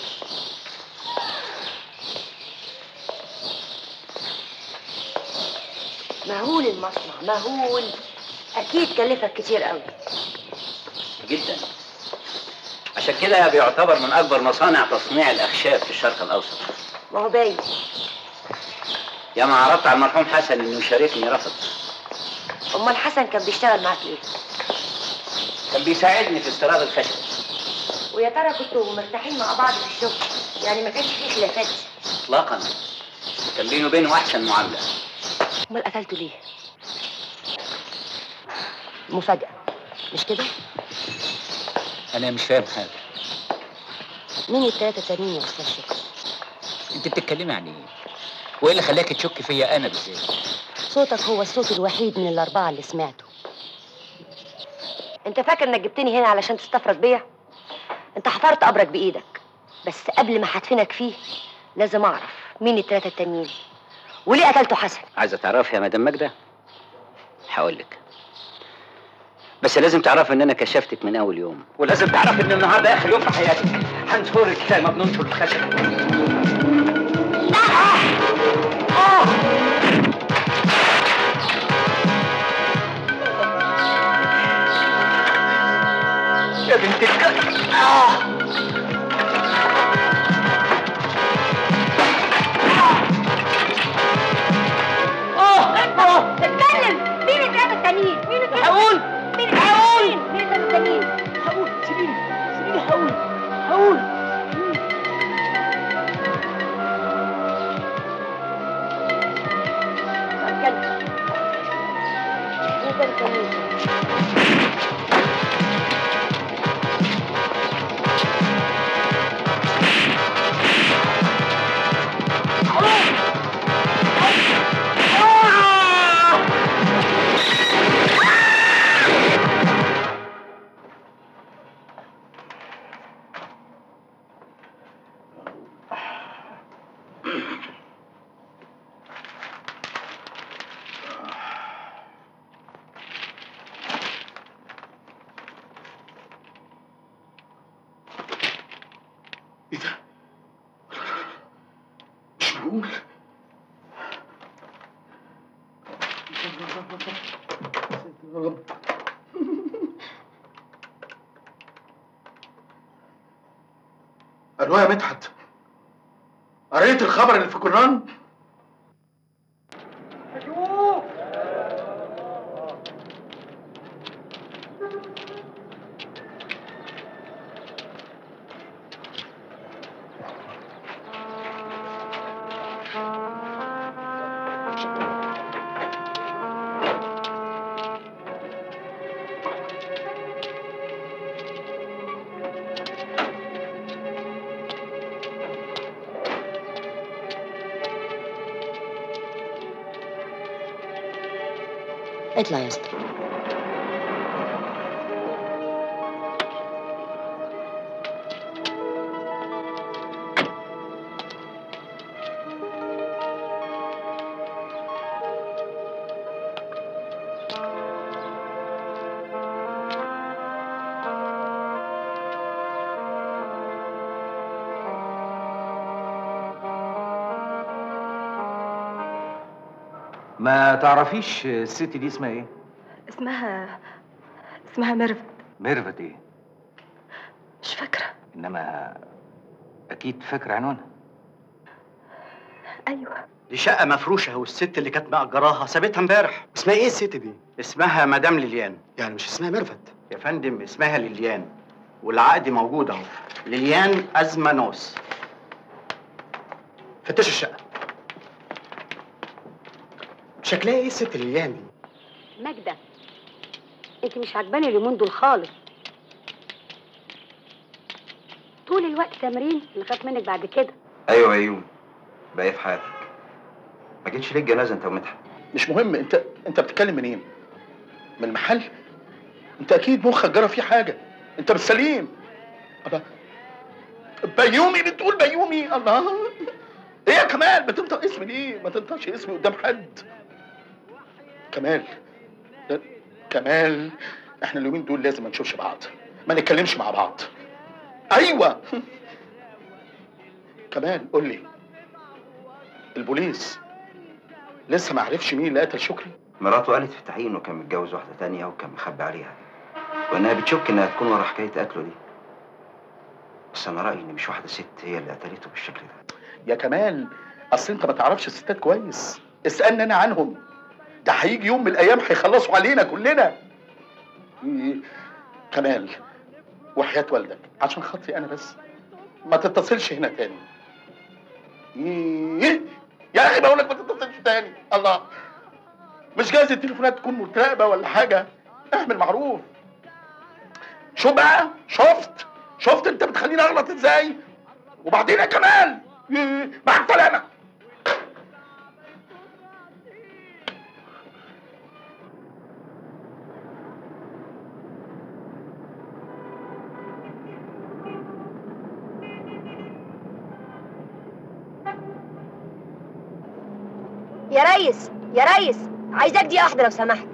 S2: مهول المصنع مهول اكيد كلفك كتير قوي
S5: جدا عشان كده بيعتبر من اكبر مصانع تصنيع الاخشاب في الشرق الاوسط
S2: ما هو باين
S5: يا ما عرضت على المرحوم حسن انه يشاركني رفض
S2: امال حسن كان بيشتغل معاك ليه
S5: كان بيساعدني في استيراد الخشب
S2: ويا ترى كنتوا مرتاحين مع بعض في الشغل يعني ما كانش فيه خلافات
S5: اطلاقا كان بيني وبينه احسن معامله
S2: امال قتلته ليه مفاجأة مش كده؟
S5: انا مش فاهم حاجه
S2: مين التلاتة التانيين يا أستاذ شكري؟
S5: انت بتتكلمي عن ايه وايه اللي خلاك تشك فيا انا بالذات
S2: صوتك هو الصوت الوحيد من الأربعة اللي سمعته أنت فاكر إنك جبتني هنا علشان تستفرد بيا؟ أنت حفرت قبرك بإيدك بس قبل ما هدفنك فيه لازم أعرف مين التلاتة التانيين وليه قتلته حسن؟
S5: عايزه تعرفي يا مدام ماجده هقول لك بس لازم تعرفي ان انا كشفتك من اول يوم ولازم تعرفي ان النهارده اخر يوم في حياتك هنشرك زي ما بننشر الخشب يا بنت الكلب آه.
S2: اتكلم مين التلاتة التانيين؟ مين التلاتة هقول مين هقول مين التلاتة التانيين؟
S14: هقول سيبيني سيبيني هقول هقول
S2: اتكلم مين التلاتة التانيين؟
S15: ايه ده؟ مش معقول الو يا مدحت قريت الخبر اللي في الجرنان
S2: اطلع يا اسطى
S10: ما تعرفيش الست دي اسمها ايه؟
S11: اسمها اسمها ميرفت
S10: ميرفت ايه؟
S11: مش فاكرة
S10: انما اكيد فاكر عنوانها
S11: أيوة
S16: دي شقة مفروشة والست اللي كانت مأجراها سابتها امبارح اسمها ايه الست دي؟ اسمها مدام ليليان يعني مش اسمها ميرفت يا فندم اسمها ليليان والعقد موجود اهو ليليان أزمانوس فتشوا الشقة شكلها ايه الست ليليان دي؟
S2: ماجدة انت مش عجباني اليومين دول خالص طول الوقت تمرين نخاف منك بعد كده
S13: ايوه يا يوم باقي في حياتك ما جيتش ليه الجنازه انت ومدحت
S15: مش مهم انت انت بتتكلم منين من المحل انت اكيد مخك جرى فيه حاجه انت مش سليم الله بيومي بتقول بيومي الله ايه يا كمال بتنطق اسمي ليه ما تنطقش اسمي قدام حد كمال لا، كمال احنا اليومين دول لازم ما نشوفش بعض ما نتكلمش مع بعض ايوه كمال قول لي البوليس لسه ما عرفش مين اللي قتل شكري
S13: مراته قالت في التحقيق انه كان متجوز واحده تانية وكان مخبي عليها وانها بتشك انها تكون ورا حكايه قتله دي بس انا رايي ان مش واحده ست هي اللي قتلته بالشكل ده
S15: يا كمال اصل انت ما تعرفش الستات كويس اسالني انا عنهم ده هيجي يوم من الايام هيخلصوا علينا كلنا إيه، كمال وحياة والدك عشان خاطري انا بس ما تتصلش هنا تاني ايه يا اخي بقول لك ما تتصلش تاني الله مش جايز التليفونات تكون متراقبه ولا حاجه اعمل معروف شو بقى شفت شفت انت بتخليني اغلط ازاي وبعدين يا كمال إيه، مع السلامه
S2: يا ريس يا ريس عايزاك دي واحده لو سمحت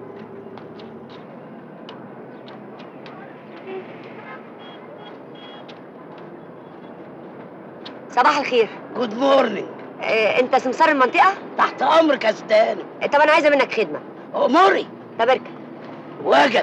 S2: صباح الخير
S17: جود مورنينج
S2: إيه انت سمسار المنطقه
S17: تحت امرك يا ستاني
S2: طب انا عايزه منك خدمه
S17: اموري
S2: طب اركب
S17: وجب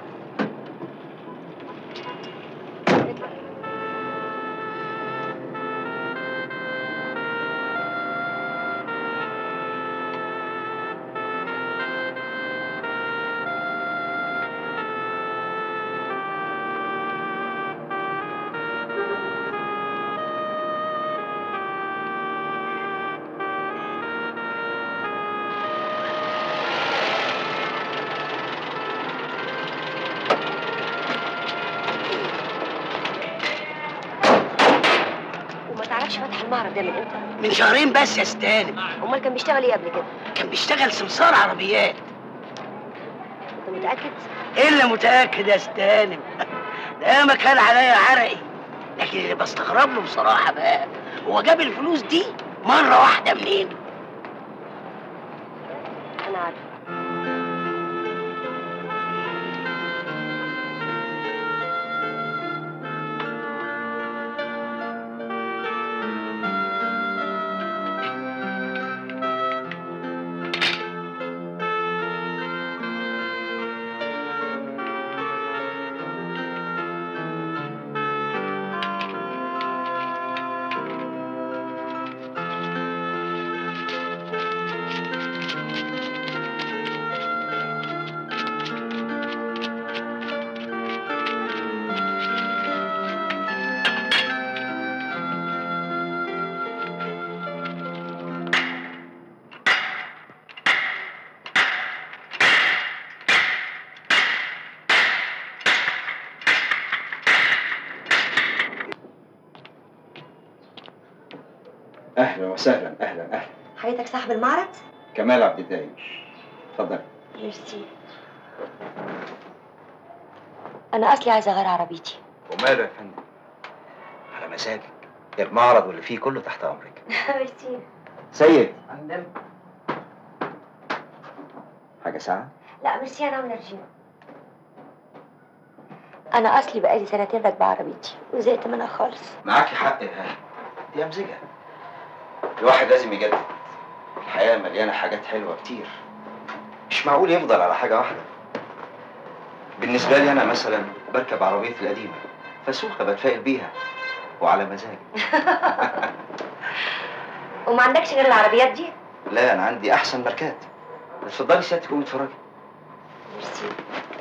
S2: وما تعرفش فتح المعرض ده من امتى
S17: من شهرين بس يا ستاني
S2: امال كان بيشتغل ايه قبل كده
S17: كان بيشتغل سمسار عربيات
S2: انت متاكد
S17: الا متاكد يا ستاني ده ما كان عليا عرقي لكن اللي بستغرب له بصراحه بقى هو جاب الفلوس دي مره واحده منين
S2: انا عارفه
S13: اهلا وسهلا اهلا اهلا
S2: حضرتك صاحب المعرض
S13: كمال عبد الدايم اتفضل
S2: ميرسي انا اصلي عايزه اغير عربيتي
S13: وماله يا فندم على مزاجك المعرض واللي فيه كله تحت امرك
S2: ميرسي
S13: سيد حاجه ساعه
S2: لا ميرسي انا عامله رجيم انا اصلي بقالي سنتين راكبه عربيتي وزهقت منها خالص
S13: معاكي حق يا هاني دي امزجه الواحد لازم يجدد الحياه مليانه حاجات حلوه كتير مش معقول يفضل على حاجه واحده بالنسبه لي انا مثلا بركب عربيتي القديمه فسوقه بتفائل بيها وعلى مزاجي
S2: وما عندكش غير العربيات دي
S13: لا انا عندي احسن ماركات اتفضلي سيادتك قومي اتفرجي
S2: ميرسي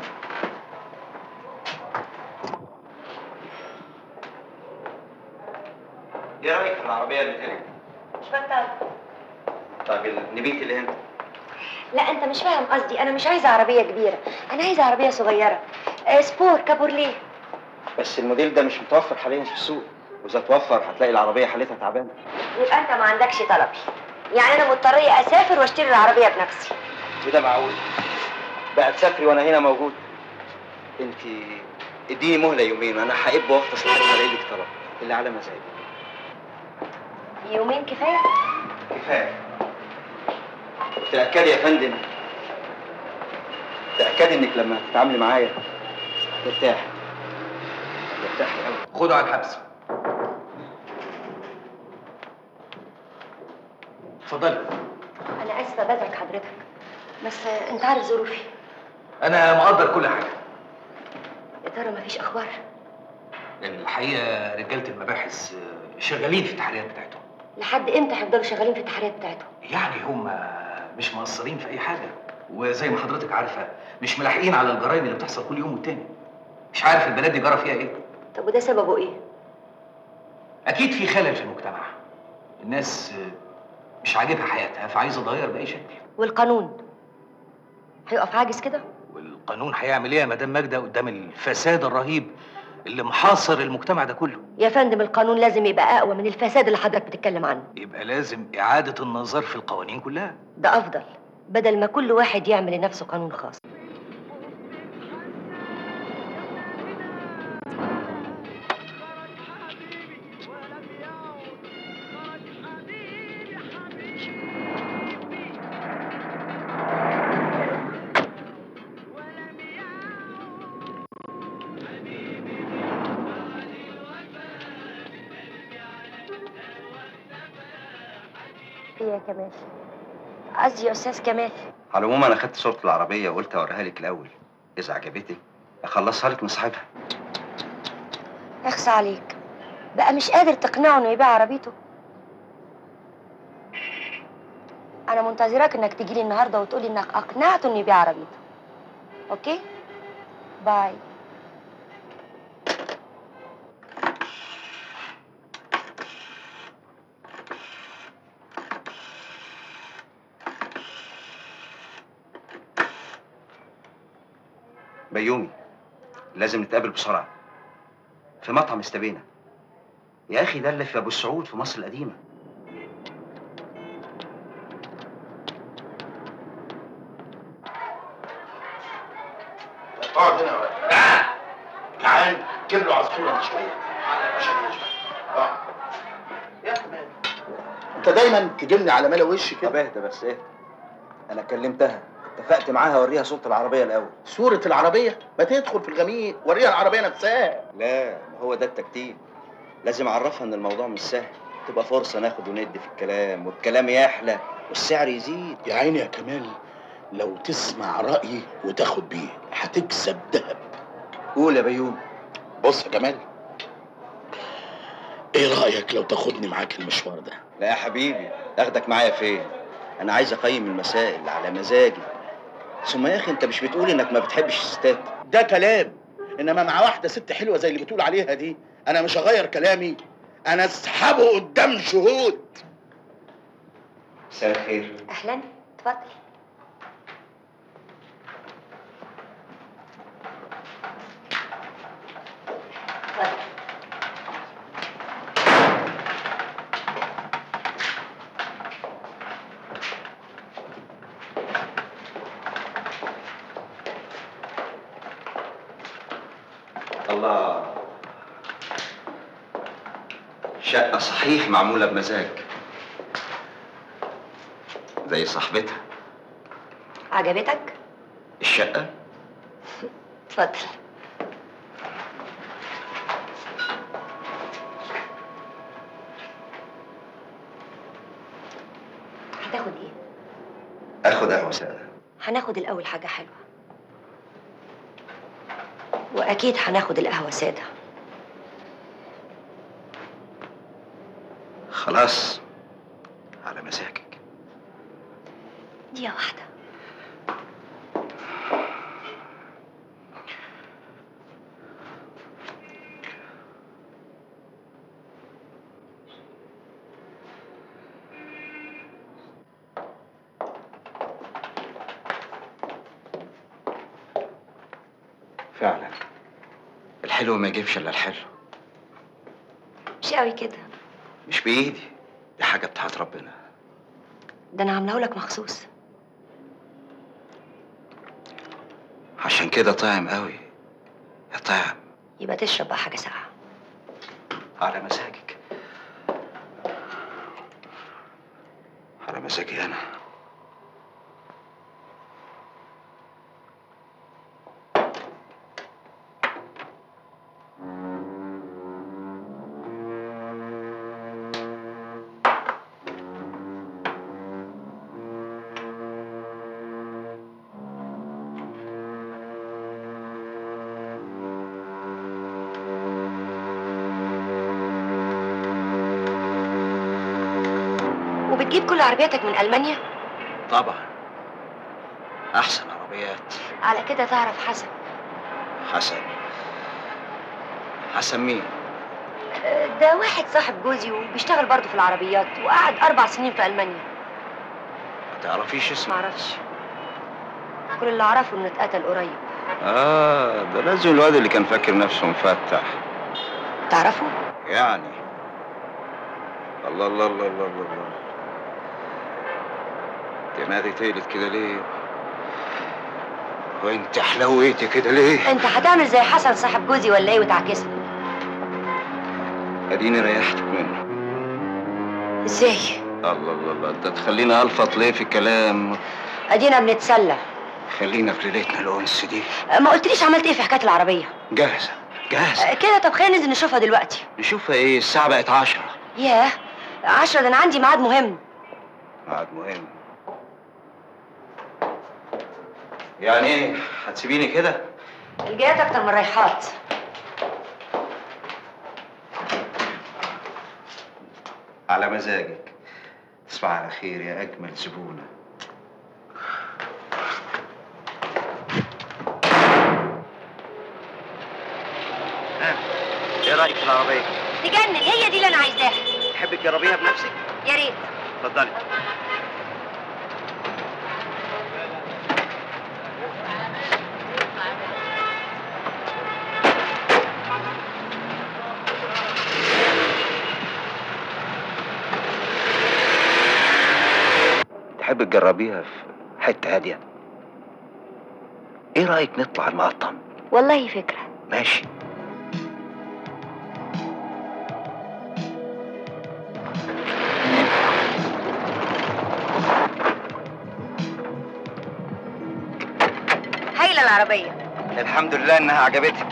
S13: ايه رايك في العربيه اللي هنا
S2: مش بطل
S13: طب النبيت اللي هنا
S2: لا انت مش فاهم قصدي انا مش عايزه عربيه كبيره انا عايزه عربيه صغيره آه، سبور كابورليه
S13: بس الموديل ده مش متوفر حاليا في السوق واذا توفر هتلاقي العربيه حالتها تعبانه
S2: يبقى انت ما عندكش طلبي يعني انا مضطريه اسافر واشتري العربيه بنفسي
S13: وده معقول بقى تسافري وانا هنا موجود انت اديني مهله يومين وانا هحب واغطس لحد ما الاقي لك طلب اللي على مزاجي
S2: يومين كفايه
S13: كفايه تاكدي يا فندم تاكدي انك لما تتعاملي معايا ترتاحي ترتاحي قوي
S10: خده على الحبس اتفضلي
S2: انا اسفه بزعج حضرتك بس انت عارف ظروفي
S10: انا مقدر كل حاجه
S2: يا ترى مفيش اخبار
S10: الحقيقه رجاله المباحث آه، شغالين في التحريات بتاعتهم
S2: لحد امتى هيفضلوا شغالين في التحريات بتاعتهم
S10: يعني هم مش مقصرين في اي حاجه وزي ما حضرتك عارفه مش ملاحقين على الجرائم اللي بتحصل كل يوم والتاني مش عارف البلد دي جرى فيها ايه
S2: طب وده سببه ايه
S10: اكيد في خلل في المجتمع الناس آه، مش عاجبها حياتها فعايزه تغير باي شكل
S2: والقانون هيقف عاجز كده
S10: القانون هيعمل ايه يا مدام ماجده قدام الفساد الرهيب اللي محاصر المجتمع ده كله
S2: يا فندم القانون لازم يبقى اقوى من الفساد اللي حضرتك بتتكلم عنه
S10: يبقى لازم اعاده النظر في القوانين كلها
S2: ده افضل بدل ما كل واحد يعمل لنفسه قانون خاص ايه يا كمال قصدي يا استاذ كمال
S13: على العموم انا خدت صورة العربية وقلت اوريها لك الاول اذا عجبتك اخلصها لك من صاحبها
S2: اخصى عليك بقى مش قادر تقنعه انه يبيع عربيته انا منتظراك انك تجيلي النهارده وتقولي انك اقنعته انه يبيع عربيته اوكي باي
S13: بيومي لازم نتقابل بسرعة في مطعم استبينا يا اخي ده اللي في ابو السعود في مصر القديمة
S15: اقعد هنا يا ولد جعان جيب له عصفوره شويه عشان يشبع اقعد. يا كمان انت دايما تجيبني على ملا وشي كده
S13: طب اهدى بس اهدى انا كلمتها اتفقت معاها اوريها صورة العربية الاول
S15: صورة العربية ما تدخل في الغميق وريها العربية نفسها
S13: لا ما هو ده التكتيك لازم اعرفها ان الموضوع مش سهل تبقى فرصة ناخد وندي في الكلام والكلام يحلى والسعر يزيد
S15: يا عيني يا كمال لو تسمع رأيي وتاخد بيه هتكسب دهب
S13: قول يا بيوم
S15: بص يا كمال ايه رأيك لو تاخدني معاك المشوار ده
S13: لا يا حبيبي اخدك معايا فين انا عايز اقيم المسائل على مزاجي ثم يا اخي انت مش بتقول انك ما بتحبش الستات
S15: ده كلام انما مع واحدة ست حلوة زي اللي بتقول عليها دي انا مش هغير كلامي انا اسحبه قدام شهود
S13: مساء الخير
S2: اهلا اتفضل
S13: الله شقة صحيح معمولة بمزاج زي صاحبتها
S2: عجبتك
S13: الشقة
S2: اتفضل هتاخد ايه
S13: اخد قهوة سادة
S2: هناخد الاول حاجه حلوه واكيد هناخد القهوه ساده
S13: خلاص على مزاجك
S2: دقيقه واحده
S13: فعلا الحلو ما يجيبش الا الحلو
S2: مش قوي كده
S13: مش بايدي دي حاجة بتاعت ربنا
S2: ده انا عاملاه لك مخصوص
S13: عشان كده طعم قوي يا طعم
S2: يبقى تشرب بقى حاجه ساقعه
S13: على مزاجك على مزاجي انا
S2: وبتجيب كل عربياتك من المانيا
S13: طبعا احسن عربيات
S2: على كده تعرف حسن
S13: حسن حسن مين
S2: آه، ده واحد صاحب جوزي وبيشتغل برضه في العربيات وقعد اربع سنين في المانيا
S13: ما تعرفيش اسمه
S2: معرفش كل اللي اعرفه انه اتقتل قريب
S13: اه ده لازم الواد اللي كان فاكر نفسه مفتح
S2: تعرفه
S13: يعني الله الله الله الله الله, الله. دماغي تقلت كده ليه وانت حلويتي كده ليه
S2: انت هتعمل زي حسن صاحب جوزي ولا ايه وتعكسني
S13: اديني ريحتك منه
S2: ازاي
S13: الله الله الله انت تخلينا الفط ليه في الكلام
S2: ادينا بنتسلى
S13: خلينا في ليلتنا الانس دي
S2: آه، ما قلتليش عملت ايه في حكايه العربيه
S13: جاهزه جاهزه
S2: آه، كده طب خلينا ننزل نشوفها دلوقتي
S13: نشوفها ايه الساعه بقت عشرة
S2: ياه عشرة ده انا عندي ميعاد مهم
S13: ميعاد مهم يعني ايه هتسيبيني كده
S2: الجايات اكتر من الرايحات
S13: على مزاجك تصبح على خير يا اجمل زبونه
S16: ايه رايك في العربيه
S2: تجنن هي دي اللي انا عايزاها
S16: تحبي تجربيها بنفسك
S2: يا ريت
S16: اتفضلي
S13: تحب تجربيها في حته هاديه ايه رايك نطلع المقطم
S2: والله فكره
S13: ماشي
S2: هايله العربيه
S13: الحمد لله انها عجبتك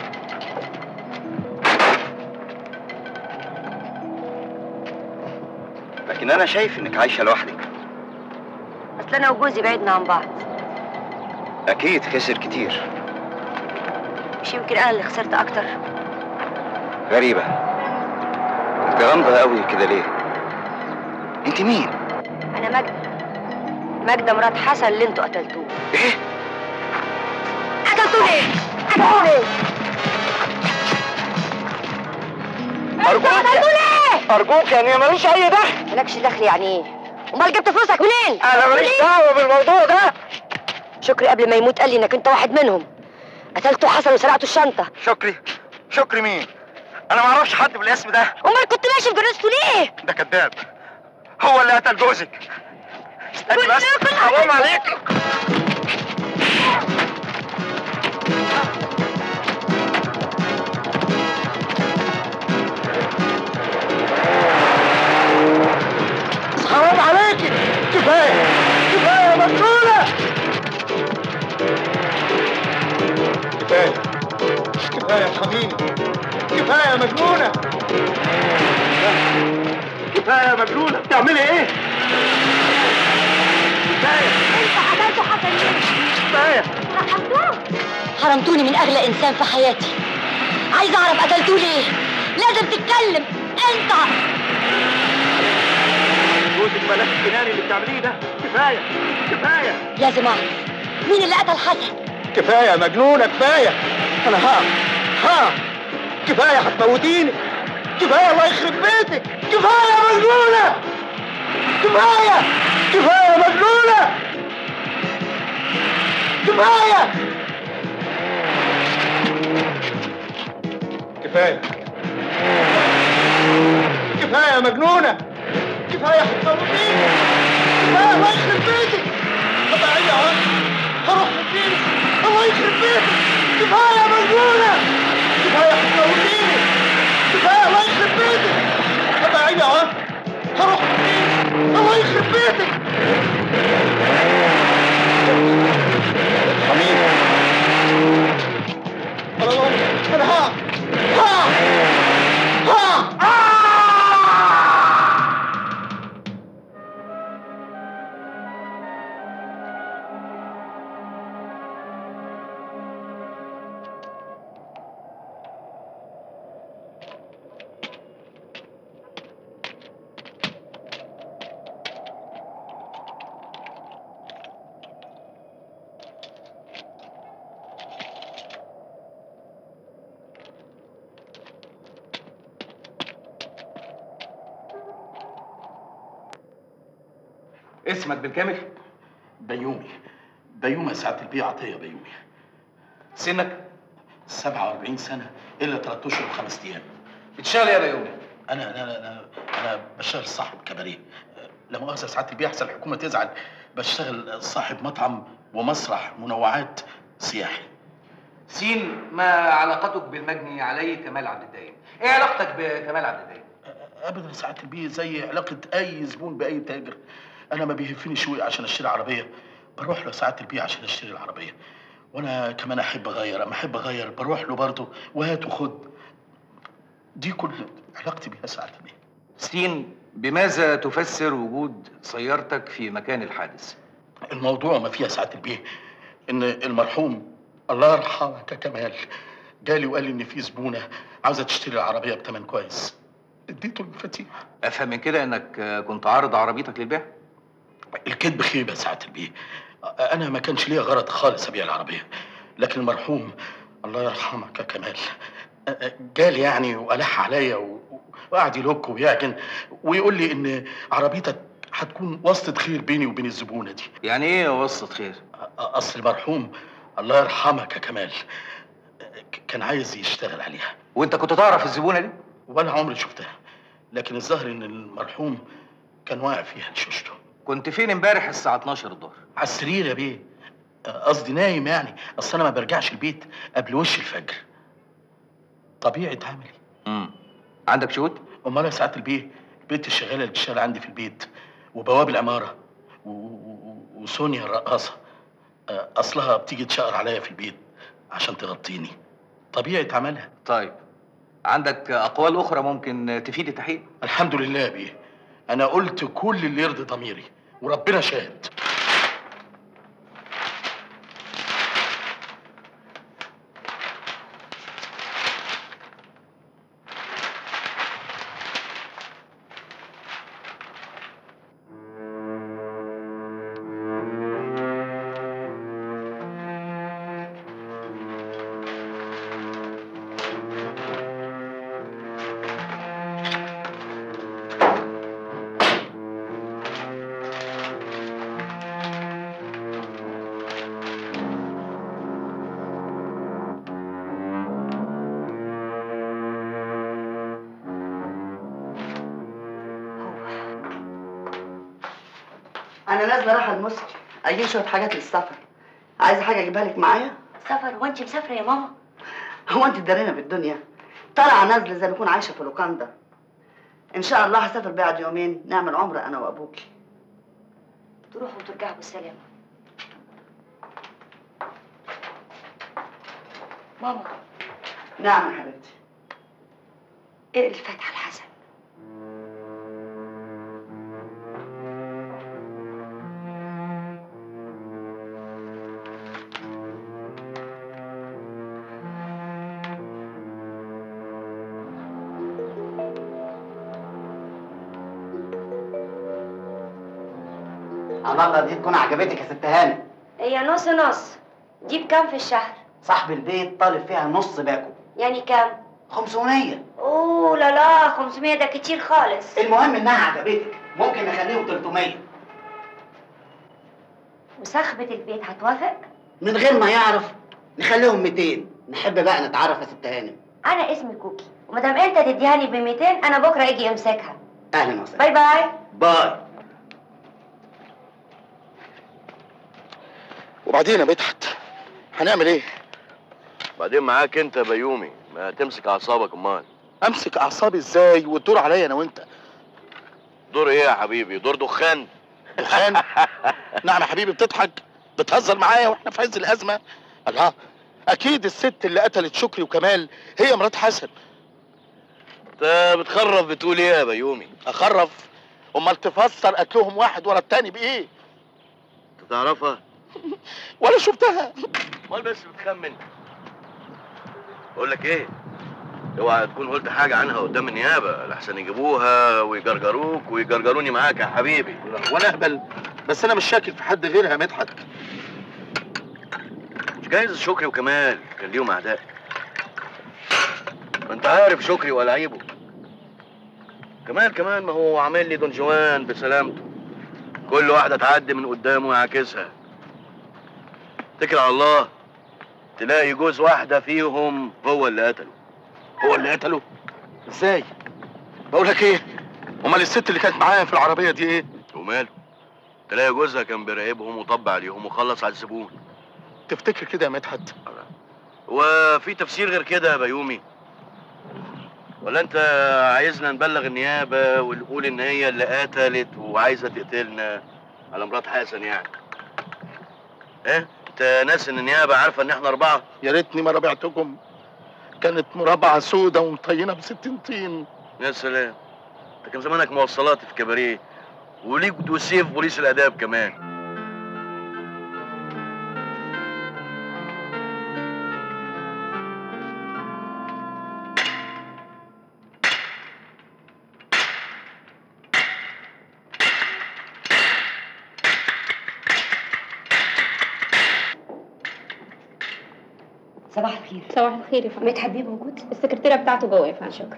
S13: لكن انا شايف انك عايشه لوحدك
S2: اصل انا وجوزي بعدنا عن بعض
S13: اكيد خسر كتير
S2: مش يمكن انا اللي خسرت اكتر
S13: غريبه انت غامضه قوي كده ليه انت مين
S2: انا ماجدة ماجدة مرات حسن اللي انتوا قتلتوه
S13: ايه
S2: قتلتوه ليه قتلتوه ليه
S14: أرجوك
S2: قتلتوه ليه
S14: أرجوك يعني ماليش أي دخل
S2: مالكش دخل يعني ايه امال جبت فلوسك منين
S14: أنا ماليش دعوة بالموضوع ده
S2: شكري قبل ما يموت قال لي انك انت واحد منهم قتلته حسن وسرقته الشنطه
S14: شكري شكري مين؟ أنا ما أعرفش حد بالاسم ده
S2: امال كنت ماشي في جنازته ليه
S14: ده كذاب هو اللي قتل جوزك استني بس حرام عليك حرام عليكي كفايه كفايه يا مجنونه كفايه كفايه ارحميني كفايه يا مجنونه كفايه يا مجنونه بتعملي ايه كفايه
S2: انت قتلته حسن ليه
S14: كفايه
S2: رحمتوه حرمتوني من اغلى انسان في حياتي عايزه اعرف قتلتوه ليه لازم تتكلم انت
S14: جوزك بلاش الجنان اللي بتعمليه ده كفايه كفايه
S2: لازم اعرف مين اللي قتل حسن
S14: كفايه يا مجنونه كفايه انا هقع هقع كفايه هتموتيني كفايه الله يخرب بيتك كفايه يا مجنونه كفايه كفايه يا مجنونه كفايه كفايه كفايه يا مجنونه كفايه هتموتيني كفايه الله يخرب بيتك طبيعيه اهو هروح للفيلم الله الله يخرب بيتك كفايه يا مجنونه كفايه هتموتيني كفايه الله يخرب بيتك طب عيني اهو هروح فين الله يخرب بيتك حميد انا انا ها ها ها
S10: اسمك بالكامل؟
S15: بيومي بيومي ساعة البيع عطية بيومي
S10: سنك؟
S15: 47 سنة إلا 3 أشهر وخمس أيام
S10: بتشتغل إيه يا بيومي؟
S15: أنا أنا أنا أنا بشتغل صاحب كباريه لا مؤاخذة ساعات البيع أحسن الحكومة تزعل بشتغل صاحب مطعم ومسرح منوعات سياحي
S10: سين ما علاقتك بالمجني عليه كمال عبد الدايم؟ ايه علاقتك بكمال عبد الدايم؟
S15: ابدا ساعات البيع زي علاقه اي زبون باي تاجر انا ما بيهفني شوي عشان اشتري عربيه بروح له ساعات البيع عشان اشتري العربيه وانا كمان احب اغير اما احب اغير بروح له برضه وهات وخد دي كل علاقتي بيها ساعات البيع
S10: سين بماذا تفسر وجود سيارتك في مكان الحادث؟
S15: الموضوع ما فيها ساعات البيع ان المرحوم الله يرحمك يا كمال جالي وقال لي ان في زبونه عاوزه تشتري العربيه بثمن كويس اديته المفاتيح
S10: افهم من كده انك آه، كنت عارض عربيتك للبيع؟
S15: الكذب خيبه ساعات البيع انا ما كانش ليا غرض خالص ابيع العربيه لكن المرحوم الله يرحمك يا كمال جالي يعني والح عليا و- وقعد يلوك ويعجن ويقول لي ان عربيتك هتكون واسطه خير بيني وبين الزبونه دي
S10: يعني ايه وسط خير؟
S15: اصل المرحوم الله يرحمك يا كمال ك- كان عايز يشتغل عليها
S10: وانت كنت تعرف الزبونه دي؟
S15: ولا عمري شفتها لكن الظاهر ان المرحوم كان واقع فيها لشوشته
S10: كنت فين امبارح الساعه 12 الظهر؟
S15: على السرير يا بيه قصدي نايم يعني اصل انا ما برجعش البيت قبل وش الفجر طبيعه عملي
S10: امم عندك شهود؟
S15: امال يا سعاده البيه البنت الشغاله اللي بتشتغل عندي في البيت وبواب العماره و... و... وسونيا الرقاصه آه، اصلها بتيجي تشقر عليا في البيت عشان تغطيني طبيعه عملها
S10: طيب عندك اقوال اخرى ممكن تفيد التحقيق؟
S15: الحمد لله يا بيه انا قلت كل اللي يرضي ضميري وربنا شاهد
S4: انا نازله رايحه المسك اجيب شويه حاجات للسفر عايزه حاجه اجيبها لك معايا
S2: سفر وانت مسافره يا ماما
S4: هو انت دارينا بالدنيا طالعه نازله زي ما اكون عايشه في لوكاندا ان شاء الله هسافر بعد يومين نعمل عمره انا وابوكي
S2: تروحوا وترجعوا بالسلامه ماما
S4: نعم يا حبيبتي
S2: اقري الفاتحه الحسن
S4: على الله دي تكون عجبتك يا ست هاني
S2: هي نص نص دي بكام في الشهر
S4: صاحب البيت طالب فيها نص باكو
S2: يعني كام
S4: 500
S2: اوه لا لا 500 ده كتير خالص
S4: المهم انها عجبتك ممكن نخليهم 300
S2: وصاحبة البيت هتوافق
S4: من غير ما يعرف نخليهم 200 نحب بقى نتعرف يا ست هانم
S2: انا اسمي كوكي ومادام انت تديها لي ب 200 انا بكره اجي امسكها
S4: اهلا وسهلا
S2: باي باي
S15: باي وبعدين يا مدحت هنعمل ايه
S18: بعدين معاك انت يا بيومي ما تمسك اعصابك امال
S15: امسك اعصابي ازاي وتدور عليا انا وانت
S18: دور ايه يا حبيبي دور دخان
S15: دخان نعم يا حبيبي بتضحك بتهزر معايا واحنا في عز الازمه الله اكيد الست اللي قتلت شكري وكمال هي مرات حسن
S18: انت بتخرف بتقول ايه يا بيومي
S15: اخرف امال تفسر قتلهم واحد ورا التاني بايه
S18: انت تعرفها
S15: ولا شفتها
S18: امال بس بتخمن بقول لك ايه اوعى تكون قلت حاجه عنها قدام النيابه لحسن يجيبوها ويجرجروك ويجرجروني معاك يا حبيبي
S15: وانا اهبل بس انا مش شاكك في حد غيرها يا مدحت
S18: مش جايز شكري وكمال كان ليهم اعداء ما انت عارف شكري ولاعيبه كمال كمان ما هو عامل لي دون جوان بسلامته كل واحده تعدي من قدامه يعاكسها اتكل على الله تلاقي جوز واحده فيهم هو اللي قتله
S15: هو اللي قتله ازاي بقول لك ايه امال الست اللي كانت معايا في العربيه دي ايه
S18: وماله تلاقي جوزها كان بيراقبهم وطب عليهم وخلص على الزبون
S15: تفتكر كده يا مدحت
S18: وفي تفسير غير كده يا بيومي ولا انت عايزنا نبلغ النيابه ونقول ان هي اللي قتلت وعايزه تقتلنا على مرات حسن يعني ايه انت ناس ان النيابه عارفه ان احنا اربعه
S15: يا ريتني ما رابعتكم كانت مربعه سودة ومطينه بستين طين
S18: يا سلام انت كان زمانك موصلات في كباريه وليك دوسيه في بوليس الاداب كمان
S2: صباح الخير
S3: صباح الخير يا فندم
S2: مدحت بيه موجود
S3: السكرتيره بتاعته جوه يا فندم
S2: شكرا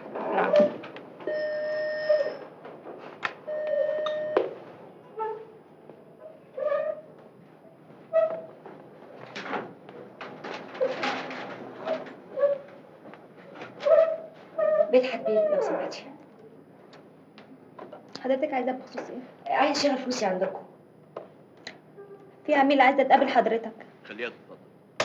S2: مدحت بيه لو سمحتي
S3: حضرتك عايزه بخصوص ايه
S2: عايز اشغل فلوسي عندكم
S3: في عميل عايزه تقابل حضرتك
S18: خليها تتفضل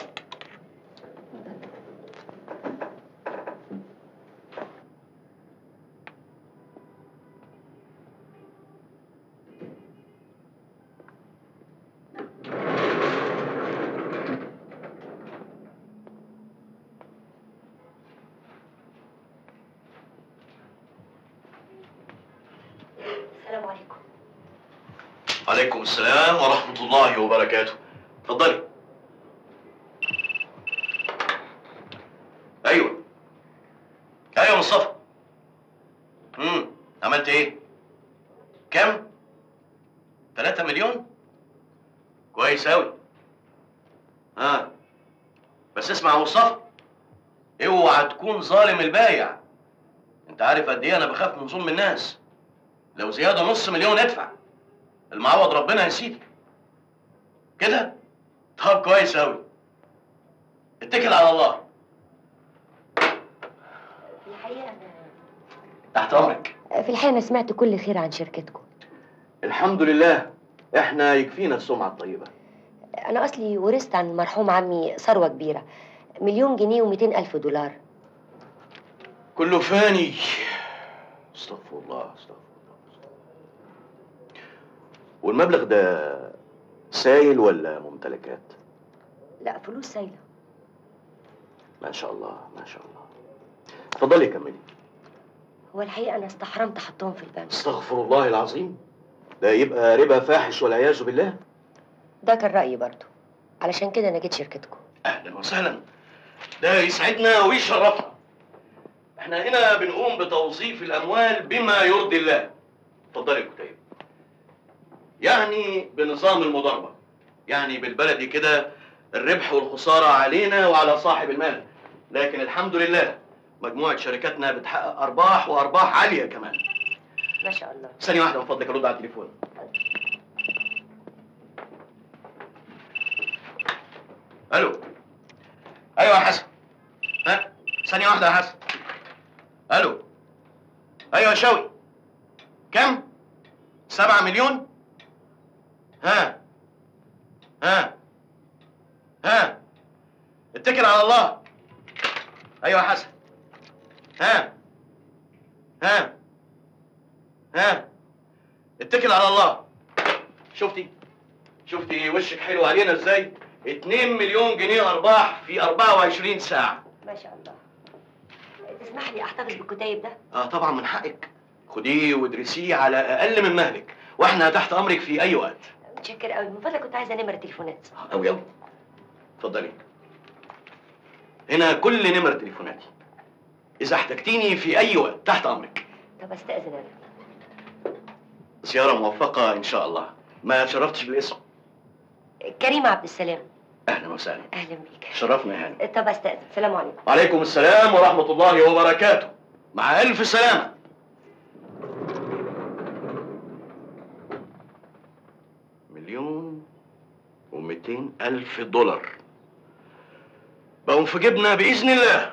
S2: السلام عليكم
S18: عليكم السلام ورحمه الله وبركاته اتفضلي ايوه ايوه مصطفى امم عملت ايه كم 3 مليون كويس اوي ها بس اسمع يا مصطفى اوعى تكون ظالم البايع انت عارف قد ايه انا بخاف من ظلم الناس لو زياده نص مليون ادفع المعوض ربنا يا سيدي كده طب كويس اوي اتكل على الله
S2: الحقيقه
S18: تحت امرك
S2: في الحقيقه انا سمعت كل خير عن شركتكم
S18: الحمد لله احنا يكفينا السمعه الطيبه
S2: انا اصلي ورثت عن المرحوم عمي ثروه كبيره مليون جنيه و الف دولار
S18: كله فاني استغفر الله استغفر الله والمبلغ ده سايل ولا ممتلكات
S2: لا فلوس سايله
S18: ما شاء الله ما شاء الله اتفضلي كملي
S2: هو الحقيقه انا استحرمت احطهم في البنك
S18: استغفر الله العظيم ده يبقى ربا فاحش والعياذ بالله
S2: ده كان رايي برضو علشان كده انا جيت شركتكم
S18: اهلا وسهلا ده يسعدنا ويشرفنا احنا هنا بنقوم بتوظيف الاموال بما يرضي الله اتفضلي يا كتيب يعني بنظام المضاربه يعني بالبلدي كده الربح والخساره علينا وعلى صاحب المال لكن الحمد لله مجموعه شركاتنا بتحقق ارباح وارباح عاليه كمان
S2: ما شاء الله
S18: ثانيه واحده من فضلك ارد على التليفون الو ايوه يا حسن ها ثانيه واحده يا حسن الو ايوه يا شوقي كم سبعة مليون ها ها ها اتكل على الله ايوه يا حسن ها ها ها اتكل على الله شفتي شفتي وشك حلو علينا ازاي 2 مليون جنيه ارباح في 24 ساعه
S2: ما شاء الله تسمح لي احتفظ بالكتيب ده
S18: اه طبعا من حقك خديه وادرسيه على اقل من مهلك واحنا تحت امرك في اي وقت
S2: متشكر قوي من فضلك كنت عايزه نمر التليفونات
S18: قوي قوي اتفضلي هنا كل نمر تليفوناتي اذا احتجتيني في اي وقت تحت امرك
S2: طب استاذن انا
S18: زياره موفقه ان شاء الله ما تشرفتش بالاسم
S2: كريم عبد السلام
S18: اهلا وسهلا
S2: اهلا بيك
S18: شرفنا يا هاني
S2: طب استاذن سلام عليكم
S18: وعليكم السلام ورحمه الله وبركاته مع الف سلامه مليون ومئتين ألف دولار بقوا في جيبنا بإذن الله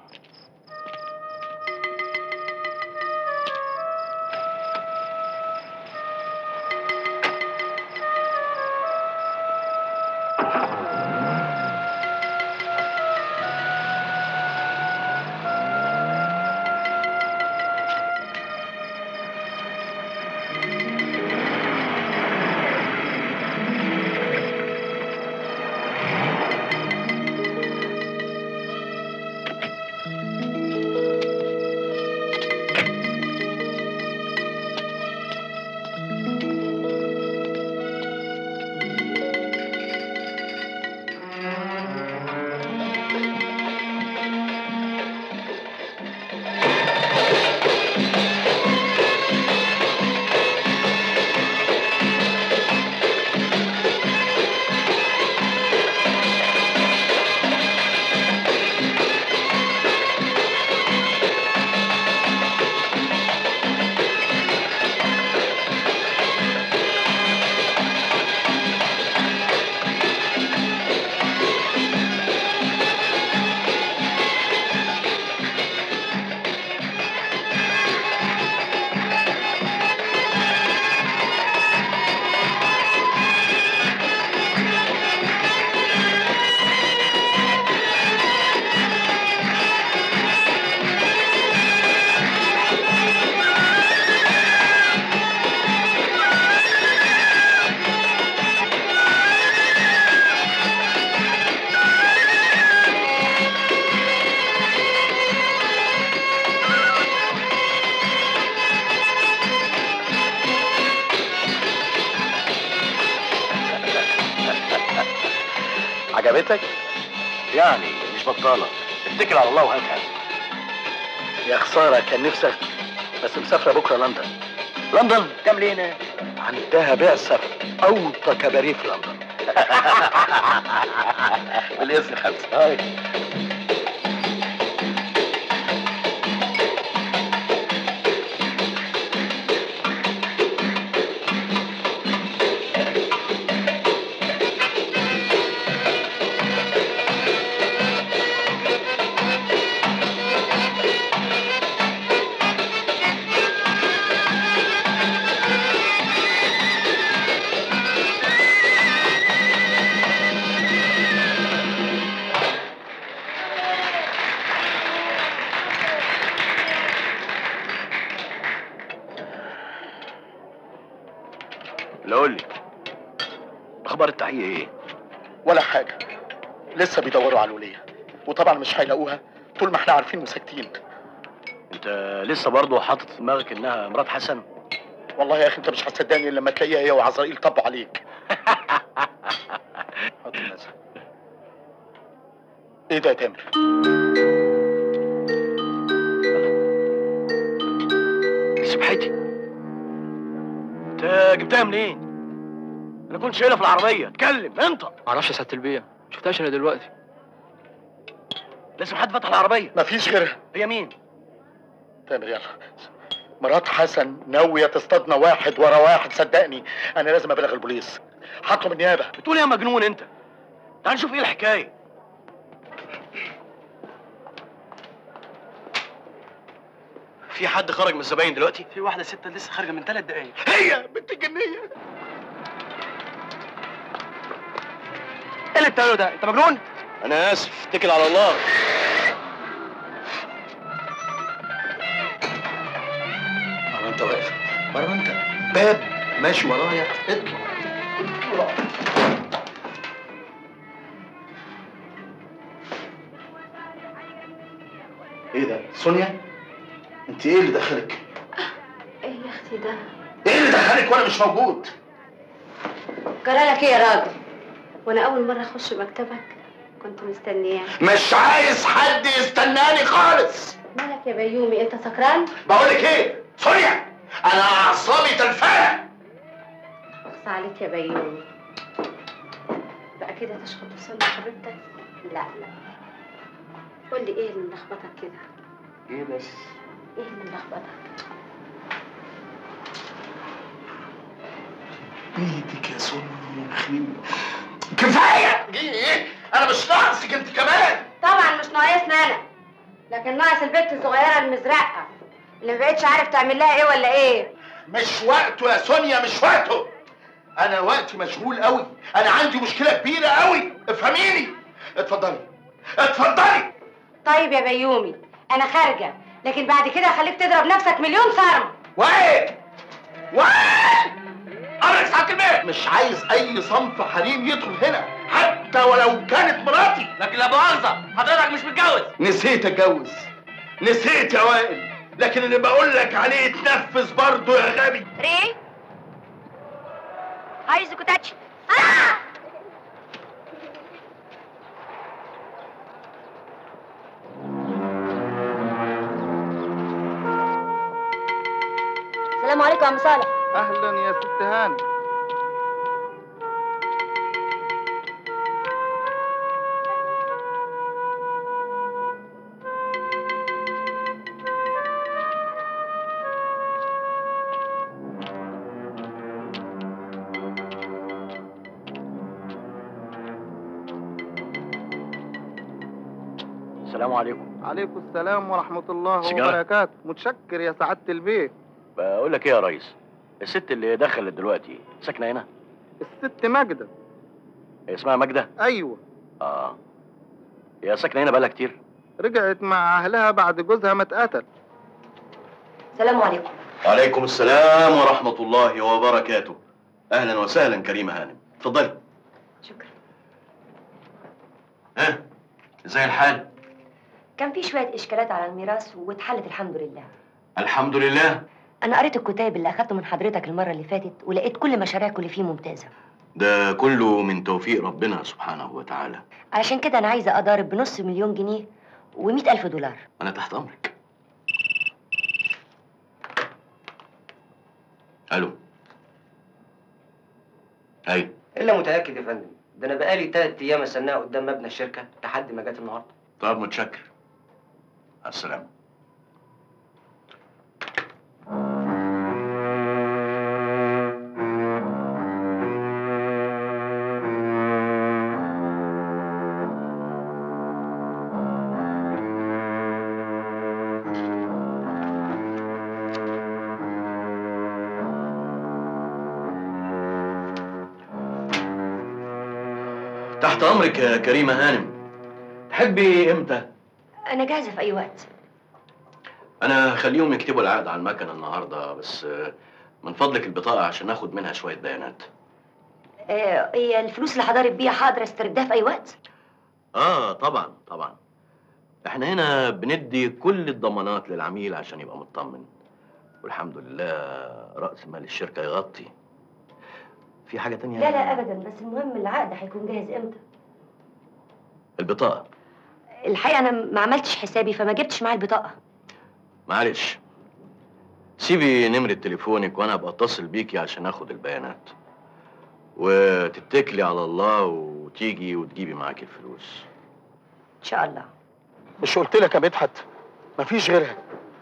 S16: عجبتك؟
S18: يعني مش بطالة اتكل على الله وهاتها
S16: يا خسارة كان نفسك بس مسافرة بكرة لندن
S18: لندن تعمل ايه هنا؟
S16: عندها بعثة في أوطى كباريه في لندن
S18: بالإذن خمسة لا قول لي اخبار التحقيق ايه؟
S15: ولا حاجة لسه بيدوروا على الولية وطبعا مش هيلاقوها طول ما احنا عارفين وساكتين
S18: انت لسه برضه حاطط في دماغك انها مرات حسن؟
S15: والله يا اخي انت مش هتصدقني إلا لما تلاقيها هي وعزرائيل طبوا عليك حط الناس ايه ده يا تامر
S18: سبحتي انت جبتها منين؟ انا كنت شايلها في العربيه اتكلم انت
S19: معرفش يا سعاده البيع شفتهاش الا دلوقتي
S18: لازم حد فتح العربيه
S15: مفيش غيرها
S18: هي مين؟
S15: تامر يلا مرات حسن ناوية تصطادنا واحد ورا واحد صدقني انا لازم ابلغ البوليس هطلب النيابة
S18: بتقول يا مجنون انت تعال نشوف ايه الحكايه في حد خرج من الزباين دلوقتي؟
S19: في واحده ست لسه خارجه من ثلاث دقايق
S15: هي بنت الجنية
S19: ايه اللي بتعمله ده انت مجنون
S18: انا اسف اتكل على الله
S15: مرة انت واقف مرة انت باب ماشي ورايا اطلع ايه ده سونيا انت ايه اللي دخلك
S3: ايه يا اختي ده
S15: ايه اللي دخلك وانا مش موجود
S3: جرالك ايه يا راجل وانا اول مره اخش مكتبك كنت مستنياك
S15: مش عايز حد يستناني خالص
S3: مالك يا بيومي انت سكران
S15: بقولك ايه سونيا انا اعصابي تلفانه
S3: اخص عليك يا بيومي بقى كده تشخط في سن حبيبتك لا لا قول لي ايه اللي ملخبطك كده
S15: ايه بس
S3: ايه اللي ملخبطك
S15: بيتك يا سونيا خير كفايه ايه انا مش ناقصك انت كمان
S2: طبعا مش ناقصنا انا لكن ناقص البنت الصغيره المزرقه اللي ما بقتش عارف تعمل لها ايه ولا ايه
S15: مش وقته يا سونيا مش وقته انا وقتي مشغول قوي انا عندي مشكله كبيره قوي افهميني اتفضلي اتفضلي
S2: طيب يا بيومي انا خارجه لكن بعد كده هخليك تضرب نفسك مليون صرم
S15: وين وين امرك ساعه البيت مش عايز اي صنف حريم يدخل هنا حتى ولو كانت مراتي
S5: لكن لا مؤاخذه حضرتك مش متجوز
S15: نسيت اتجوز نسيت يا وائل لكن اللي بقول لك عليه اتنفذ برضه يا غبي
S2: ري عايز كوتاتش آه! السلام عليكم يا عم صالح
S20: اهلا يا ست هاني
S18: السلام عليكم
S20: عليكم السلام ورحمة الله
S18: سيجارة؟
S20: وبركاته متشكر يا سعادة البيت
S18: بقول لك ايه يا ريس الست اللي دخلت دلوقتي ساكنه هنا
S20: الست ماجدة
S18: هي اسمها ماجده
S20: أيوة
S18: اه هي ساكنه هنا بقالها كتير
S20: رجعت مع أهلها بعد جوزها ما اتقتل
S2: السلام عليكم
S18: وعليكم السلام ورحمه الله وبركاته اهلا وسهلا كريمه هانم اتفضلي
S2: شكرا
S18: ها ازاي الحال
S2: كان في شويه اشكالات على الميراث واتحلت الحمد لله
S18: الحمد لله
S2: انا قريت الكتاب اللي اخدته من حضرتك المره اللي فاتت ولقيت كل مشاريعكم اللي فيه ممتازه
S18: ده كله من توفيق ربنا سبحانه وتعالى
S2: علشان كده انا عايزه اضارب بنص مليون جنيه و ألف دولار
S18: انا تحت امرك الو اي
S21: الا متاكد يا فندم ده انا بقالي تلات ايام استناها قدام مبنى الشركه لحد ما جت النهارده
S18: طب متشكر مع السلامه تحت امرك يا كريمه هانم تحبي امتى
S2: انا جاهزه في اي وقت
S18: انا هخليهم يكتبوا العقد على المكنه النهارده بس آه، من فضلك البطاقه عشان ناخد منها شويه بيانات
S2: آه، هي الفلوس اللي حضرت بيها حاضر استردها في اي وقت
S18: اه طبعا طبعا احنا هنا بندي كل الضمانات للعميل عشان يبقى مطمن والحمد لله راس مال الشركه يغطي في حاجه تانية
S2: لا لا ابدا بس المهم العقد هيكون جاهز امتى
S18: البطاقه
S2: الحقيقه انا ما عملتش حسابي فما جبتش معايا البطاقه
S18: معلش سيبي نمرة تليفونك وانا ابقى اتصل بيكي عشان اخد البيانات وتتكلي على الله وتيجي وتجيبي معاكي الفلوس
S2: ان شاء الله
S15: مش قلت لك يا مدحت مفيش غيرها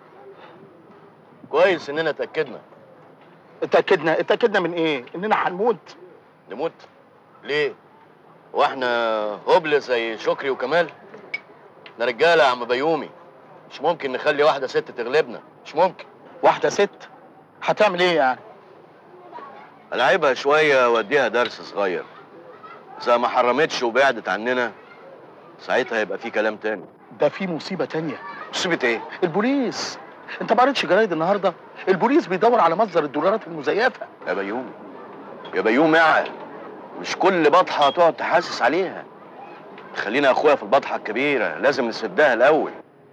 S18: كويس اننا اتاكدنا
S15: اتاكدنا اتاكدنا من ايه اننا هنموت
S18: نموت ليه واحنا هبل زي شكري وكمال احنا رجاله يا عم بيومي مش ممكن نخلي واحده ست تغلبنا مش ممكن
S15: واحده ست هتعمل ايه يعني
S18: العبها شويه واديها درس صغير اذا ما حرمتش وبعدت عننا ساعتها هيبقى في كلام تاني
S15: ده في مصيبه تانية
S18: مصيبه ايه
S15: البوليس انت ما قريتش جرايد النهارده البوليس بيدور على مصدر الدولارات المزيفه
S18: يا بيوم يا بيوم اعقل مش كل بطحه هتقعد تحاسس عليها خلينا يا اخويا في البطحه الكبيره لازم نسدها الاول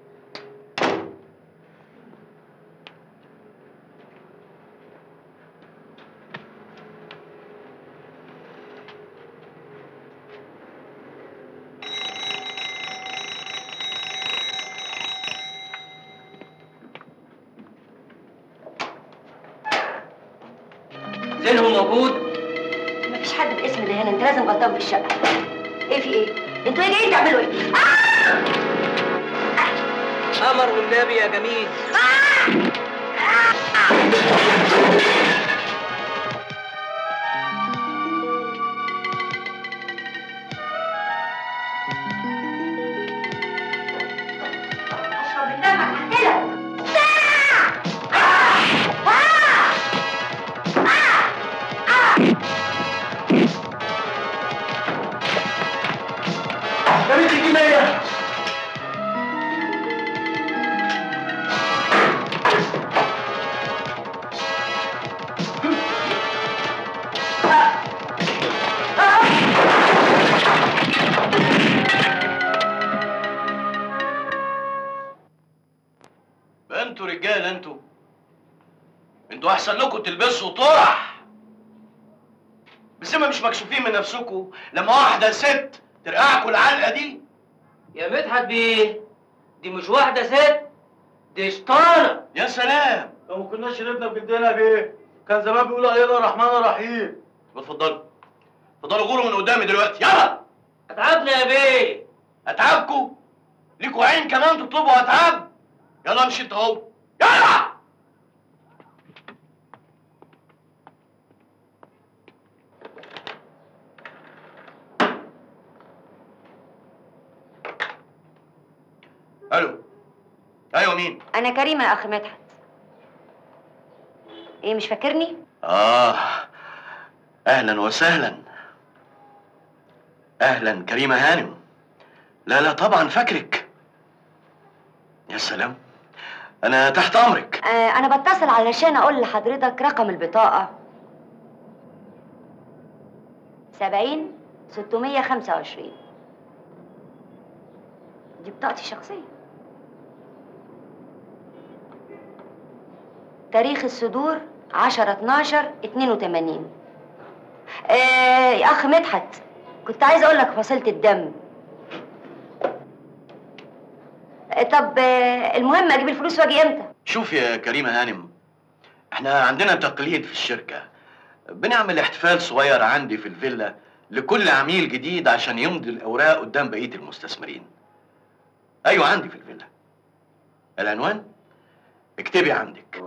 S21: زينهم موجود
S2: مفيش حد باسم ده هنا انت لازم غلطان في الشقه ايه في ايه انتوا ايه جايين تعملوا ايه
S21: قمر والنبي يا جميل
S2: اشرب من دمك هقتلك
S14: يا بنت الجنيه
S18: بقى انتوا رجال انتوا انتوا احسن لكم تلبسوا طرح بس ما مش مكسوفين من نفسكم لما واحده ست ترقعكم العلقه دي
S21: يا مدحت بيه دي مش واحدة ست دي شطانة
S18: يا سلام
S14: لو ما كناش شربنا بايدينا بيه كان زمان بيقولوا علينا الرحمن الرحيم
S18: اتفضلوا اتفضلوا غوروا من قدامي دلوقتي يلا
S21: اتعبنا يا بيه
S18: اتعبكم ليكوا عين كمان تطلبوا اتعب يلا امشي انت اهو يلا الو ايوه مين
S2: انا كريمه يا اخ مدحت ايه مش فاكرني
S18: اه اهلا وسهلا اهلا كريمه هانم لا لا طبعا فاكرك يا سلام انا تحت امرك
S2: آه انا بتصل علشان اقول لحضرتك رقم البطاقه سبعين ستمية خمسة وعشرين دي بطاقتي الشخصية تاريخ الصدور عشرة اتناشر اتنين وتمانين آه يا أخ مدحت كنت عايز أقول لك فصيلة الدم آه، طب آه، المهم أجيب الفلوس وأجي إمتى؟
S18: شوف يا كريمه هانم احنا عندنا تقليد في الشركه بنعمل احتفال صغير عندي في الفيلا لكل عميل جديد عشان يمضي الاوراق قدام بقيه المستثمرين ايوه عندي في الفيلا العنوان اكتبي عندك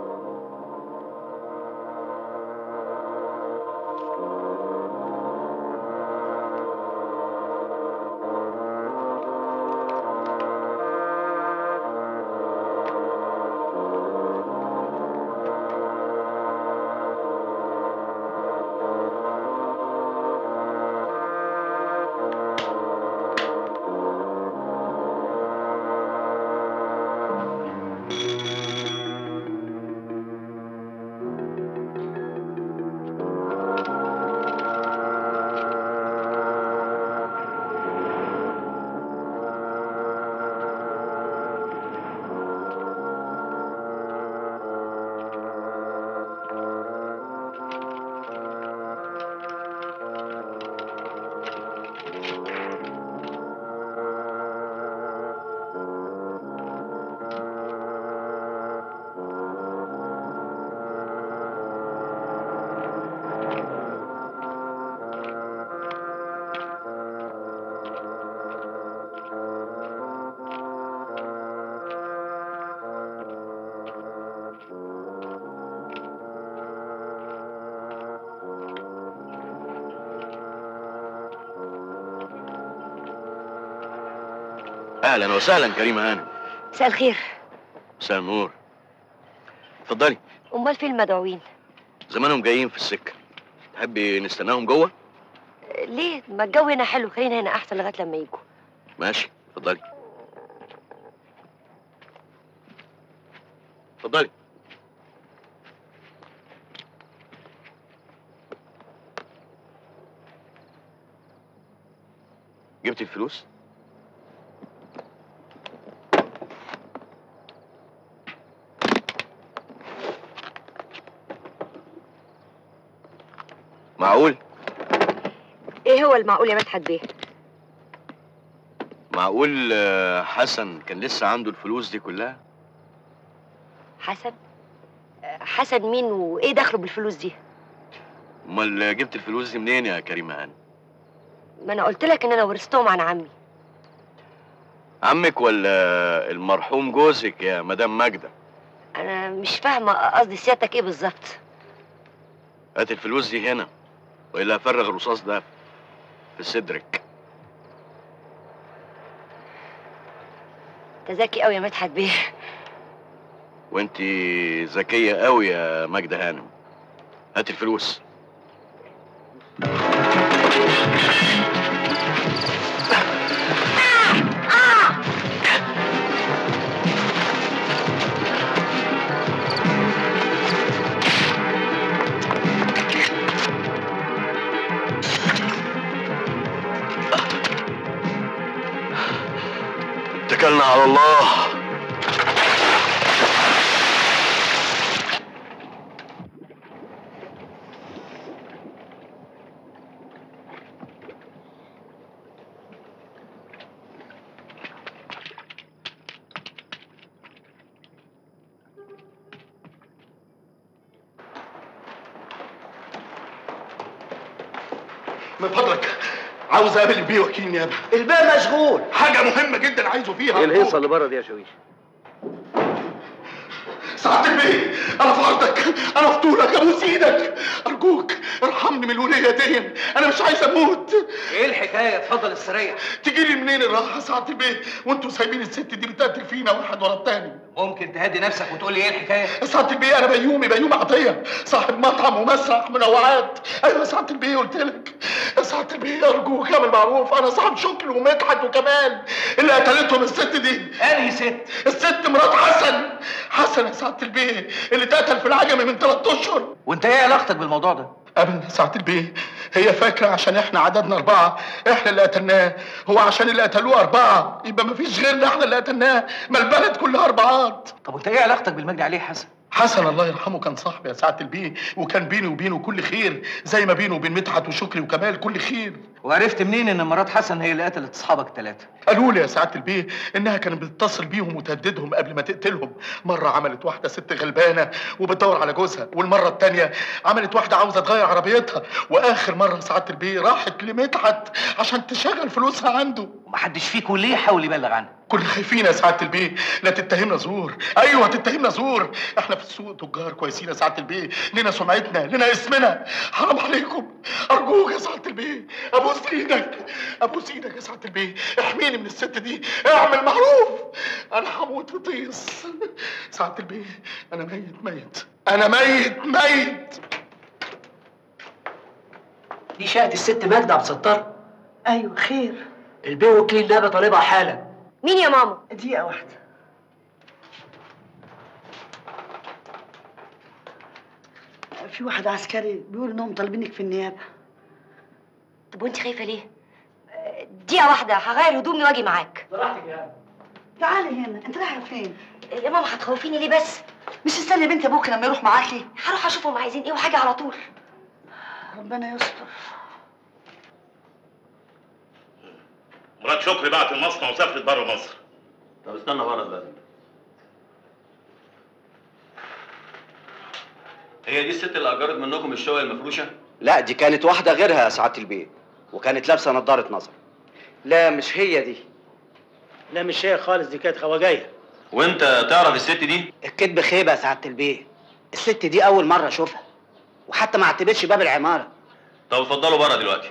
S18: اهلا وسهلا كريمه هانم
S2: مساء الخير
S18: مساء النور اتفضلي
S2: أمال فين المدعوين؟
S18: زمانهم جايين في السكه تحبي نستناهم جوه
S2: ليه؟ ما الجو هنا حلو خلينا هنا أحسن لغاية لما يجوا
S18: ماشي اتفضلي اتفضلي جبت الفلوس معقول
S2: ايه هو المعقول يا مدحت بيه
S18: معقول آه، حسن كان لسه عنده الفلوس دي كلها
S2: حسن آه، حسن مين وايه دخله بالفلوس دي
S18: امال جبت الفلوس دي منين يا كريمه هانم
S2: ما انا قلت لك ان انا ورثتهم عن عمي
S18: عمك ولا المرحوم جوزك يا مدام ماجده
S2: انا مش فاهمه قصدي سيادتك ايه بالظبط
S18: هات الفلوس دي هنا والا هفرغ الرصاص ده في صدرك
S2: انت ذكي قوي يا مدحت بيه
S18: وانت ذكيه قوي يا ماجده هانم هات الفلوس اتكلنا على الله
S15: من فضلك عاوز اقابل البيه وكيل النيابه
S14: البيه مشغول
S15: حاجه مهمه جدا عايزه فيها
S6: ايه الهيصه اللي بره دي يا شويش
S15: سعادة البيه انا في عرضك انا في طولك ابوس ايدك ارجوك ارحمني من الوليه دي انا مش عايز اموت
S10: ايه الحكايه اتفضل السريه
S15: تجي لي منين الراحه سعادة البيه وانتوا سايبين الست دي بتقتل فينا واحد ورا التاني
S10: ممكن تهدي نفسك وتقول لي ايه الحكايه
S15: سعادة البيه انا بيومي بيومي عطيه صاحب مطعم ومسرح منوعات ايوه يا سعادة البيه قلت لك يا سعادة البيه ارجوك اعمل معروف انا صاحب شكل ومدحت وكمال اللي قتلتهم الست دي
S10: انهي ست
S15: الست مرات حسن حسن يا سعادة البيه اللي اتقتل في العجمي من ثلاث اشهر
S10: وانت ايه علاقتك بالموضوع ده
S15: ابدا سعادة البيه هي فاكرة عشان احنا عددنا أربعة احنا اللي قتلناه هو عشان اللي قتلوه أربعة يبقى مفيش غيرنا احنا اللي قتلناه ما البلد كلها أربعات
S10: طب وانت ايه علاقتك بالمجني عليه حسن
S15: حسن الله يرحمه كان صاحبي يا سعادة البيه وكان بيني وبينه كل خير زي ما بينه وبين مدحت وشكري وكمال كل خير
S10: وعرفت منين ان مرات حسن هي اللي قتلت اصحابك الثلاثه
S15: قالوا لي يا سعاده البيه انها كانت بتتصل بيهم وتهددهم قبل ما تقتلهم مره عملت واحده ست غلبانه وبتدور على جوزها والمره التانيه عملت واحده عاوزه تغير عربيتها واخر مره سعاده البيه راحت لمدحت عشان تشغل فلوسها عنده
S10: ومحدش فيكم ليه حاول يبلغ عنها
S15: كنا خايفين يا سعاده البيه لا تتهمنا زور ايوه تتهمنا زور احنا في السوق تجار كويسين يا سعاده البيه لنا سمعتنا لنا اسمنا حرام عليكم ارجوك يا سعاده البيه ابوس ايدك ابوس ايدك يا سعاده البيه احميني من الست دي اعمل معروف انا هموت في طيس سعاده البيه انا ميت ميت انا ميت ميت
S17: دي شقة الست ماجدة عبد الستار
S4: ايوه خير
S17: البيه وكيل النيابة طالبها حالا
S2: مين يا ماما
S4: دقيقه واحده في واحد عسكري بيقول انهم طالبينك في النيابه
S2: طب وانت خايفه ليه آه، دقيقه واحده هغير هدومي واجي معاك
S17: براحتك يا
S4: تعالي هنا انت رايحه فين
S2: يا ماما هتخوفيني ليه بس
S4: مش استني يا بنتي ابوك لما يروح معاكي
S2: هروح اشوفهم عايزين ايه وحاجه على طول
S4: ربنا يستر
S7: مرات شكري بعت المصنع وسافرت بره مصر
S18: طب استنى بره دلوقتي هي دي الست اللي اجرت منكم الشقه المفروشه
S16: لا دي كانت واحدة غيرها يا سعادة البيه وكانت لابسة نظارة نظر لا مش هي دي
S17: لا مش هي خالص دي كانت خواجايه
S18: وانت تعرف الست دي
S16: الكذب خيبة يا سعادة البيه الست دي أول مرة أشوفها وحتى ما عتبتش باب العمارة
S18: طب اتفضلوا بره دلوقتي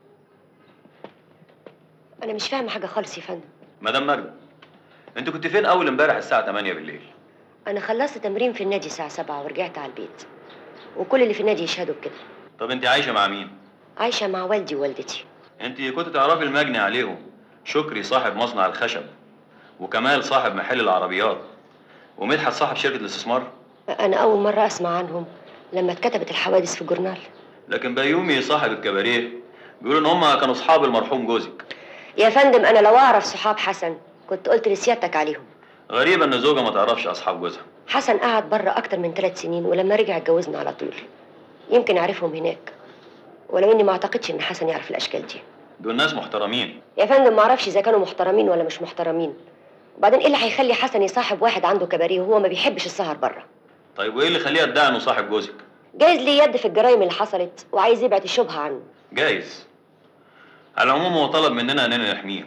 S2: انا مش فاهمه حاجه خالص يا فندم
S18: مدام ماجده انت كنت فين اول امبارح الساعه 8 بالليل
S2: انا خلصت تمرين في النادي الساعه 7 ورجعت على البيت وكل اللي في النادي يشهدوا بكده
S18: طب انت عايشه مع مين
S2: عايشه مع والدي ووالدتي
S18: انت كنت تعرفي المجني عليهم
S1: شكري صاحب مصنع الخشب وكمال صاحب محل العربيات ومدحت صاحب شركة الاستثمار
S22: أنا أول مرة أسمع عنهم لما اتكتبت الحوادث في الجورنال
S1: لكن بيومي صاحب الكباريه بيقولوا ان هم كانوا اصحاب المرحوم جوزك
S22: يا فندم أنا لو أعرف صحاب حسن كنت قلت لسيادتك عليهم
S1: غريبة ان زوجة ما تعرفش اصحاب جوزها
S22: حسن قعد بره أكتر من ثلاث سنين ولما رجع اتجوزنا على طول يمكن عرفهم هناك ولو إني ما أعتقدش إن حسن يعرف الأشكال دي
S1: دول ناس محترمين
S22: يا فندم ما اعرفش اذا كانوا محترمين ولا مش محترمين وبعدين ايه اللي هيخلي حسن يصاحب واحد عنده كباريه وهو ما بيحبش السهر بره
S1: طيب وايه اللي خليه يدعي انه صاحب جوزك
S22: جايز ليه يد في الجرايم اللي حصلت وعايز يبعد الشبهه عنه
S1: جايز على العموم هو طلب مننا اننا نحميه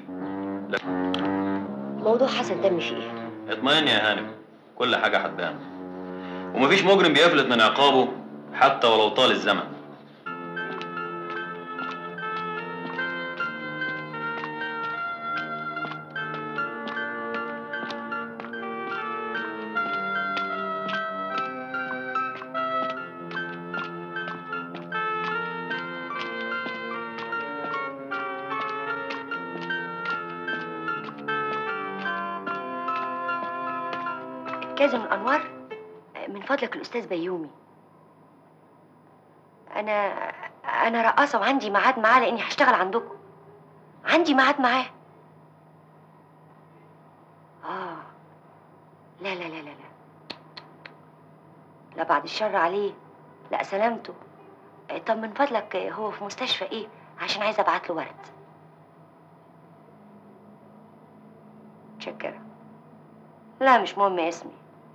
S22: موضوع حسن تم فيه ايه
S1: اطمئن يا هانم كل حاجة هتبان ومفيش مجرم بيفلت من عقابه حتى ولو طال الزمن
S22: كاظم الانوار من فضلك الاستاذ بيومي انا انا رقاصه وعندي ميعاد معاه لاني هشتغل عندكم عندي ميعاد معاه اه لا لا لا لا لا لا بعد الشر عليه لا سلامته آه، طب من فضلك آه، هو في مستشفى ايه عشان عايزه ابعت له ورد متشكره لا مش مهم اسمي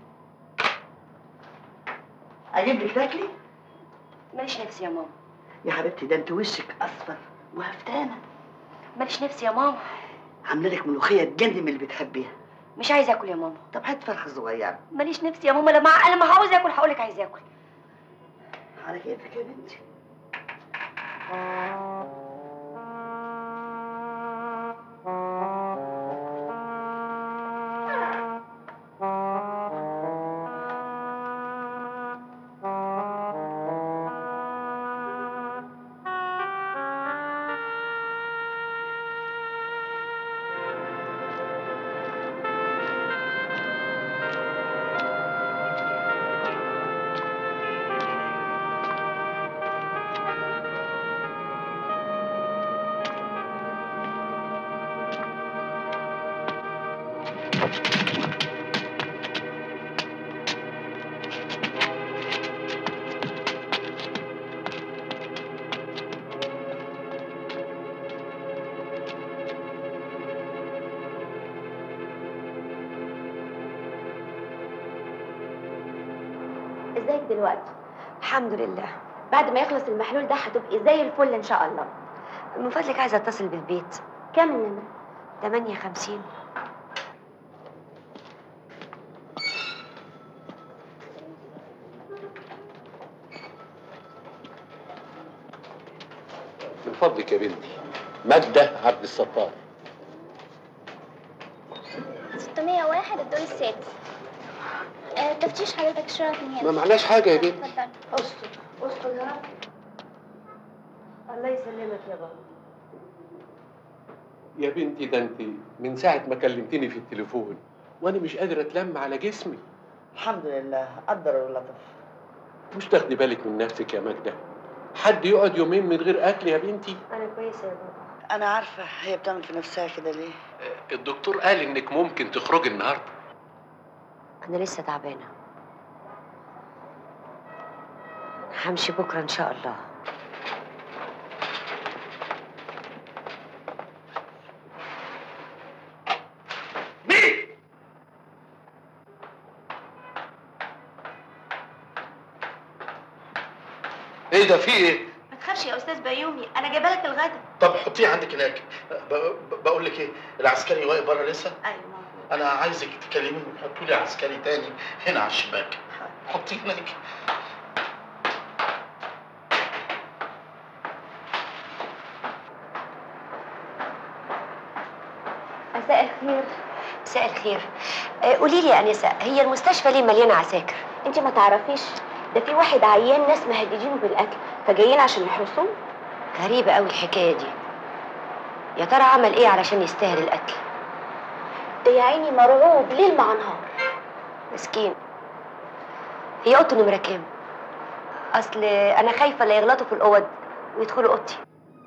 S4: اجيب لك تاكلي
S22: ماليش نفسي يا ماما
S4: يا حبيبتي ده انت وشك اصفر وهفتانه
S22: ماليش نفسي يا ماما
S4: عامله لك ملوخيه تجنن من اللي بتحبيها
S22: مش عايزه اكل يا ماما
S4: طب هات فرخه صغيره
S22: ماليش نفسي يا ماما لما لما هعوز اكل هقول لك عايزه اكل
S4: على كيفك يا بنتي
S22: ازيك دلوقتي الحمد لله بعد ما يخلص المحلول ده هتبقي زي الفل ان شاء الله من فضلك عايزه اتصل بالبيت كام النمره 58
S6: من فضلك يا بنتي ماجدة عبد الستار
S23: 601 الدور السادس آه، تفتيش حضرتك الشرف من هنا
S6: ما معناش حاجة يا بنتي.
S23: اتفضل
S22: استر استر يا رب الله يسلمك يا بابا
S6: يا بنتي ده انت من ساعة ما كلمتني في التليفون وانا مش قادر اتلم على جسمي
S4: الحمد لله قدر ولطف
S6: مش تاخدي بالك من نفسك يا ماجدة حد يقعد يومين من غير اكل يا بنتي
S22: انا كويسه يا بابا
S4: انا عارفه هي بتعمل في نفسها كده ليه
S6: الدكتور قال انك ممكن تخرجي النهارده
S22: انا لسه تعبانه همشي بكره ان شاء الله
S15: ايه ده في ايه؟
S22: ما تخافش يا استاذ بيومي انا جايبه لك الغدا
S15: طب حطيه عندك هناك ب- ب- بقول لك ايه العسكري واقف بره لسه
S22: ايوه
S15: انا عايزك تكلميه وتحطوا لي عسكري تاني هنا على الشباك حطيه هناك
S22: مساء الخير مساء الخير آه، قولي لي يا انسه هي المستشفى ليه مليانه عساكر انت ما تعرفيش ده في واحد عيان ناس مهددينه بالاكل فجايين عشان يحرسوه غريبه قوي الحكايه دي يا ترى عمل ايه علشان يستاهل القتل
S23: ده يا عيني مرعوب ليل مع نهار
S22: مسكين هي اوضته نمره كام اصل انا خايفه لا يغلطوا في الاوض ويدخلوا اوضتي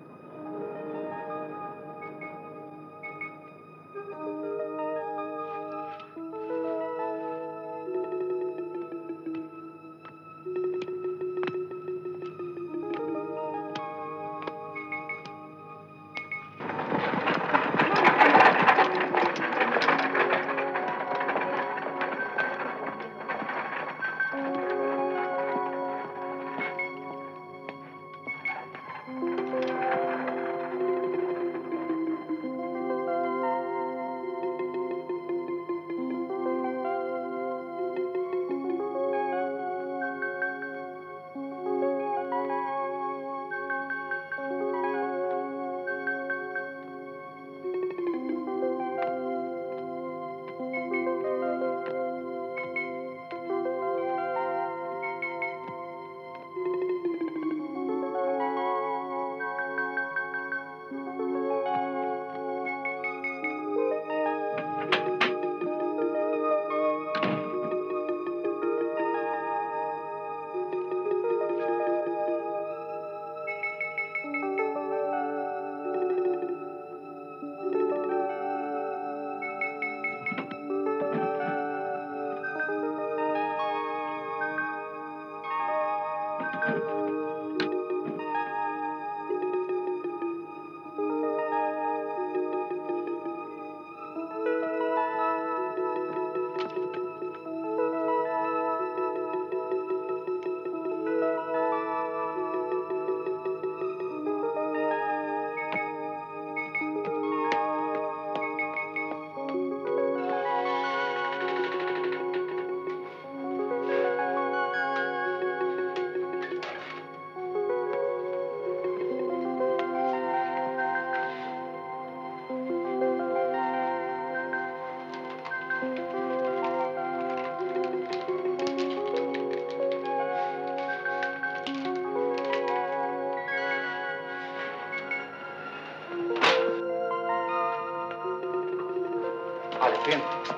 S10: على فين؟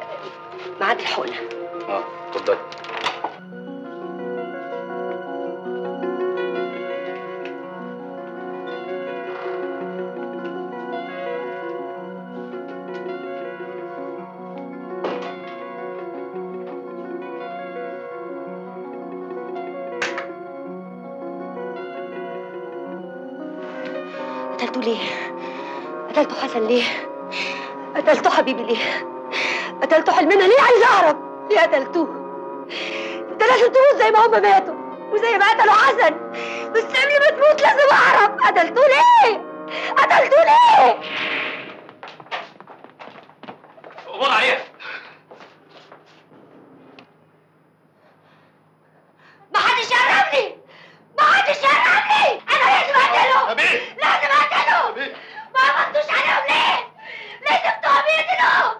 S22: ميعاد الحقنه
S10: اه اتفضلي
S22: قتلته ليه قتلته حسن ليه قتلته حبيبي ليه قتلته حلمنا ليه عايز اعرف ليه قتلتوه انت لازم تموت زي ما هم ماتوا وزي ما قتلوا حسن بس قبل ما تموت لازم اعرف قتلتوه ليه قتلتوه ليه
S10: قبض عليها
S2: ما حدش يقربني ما حدش يقربني انا لازم اقتله لازم اقتله ما قبضتوش عليهم ليه ليه سبتوهم يقتلوه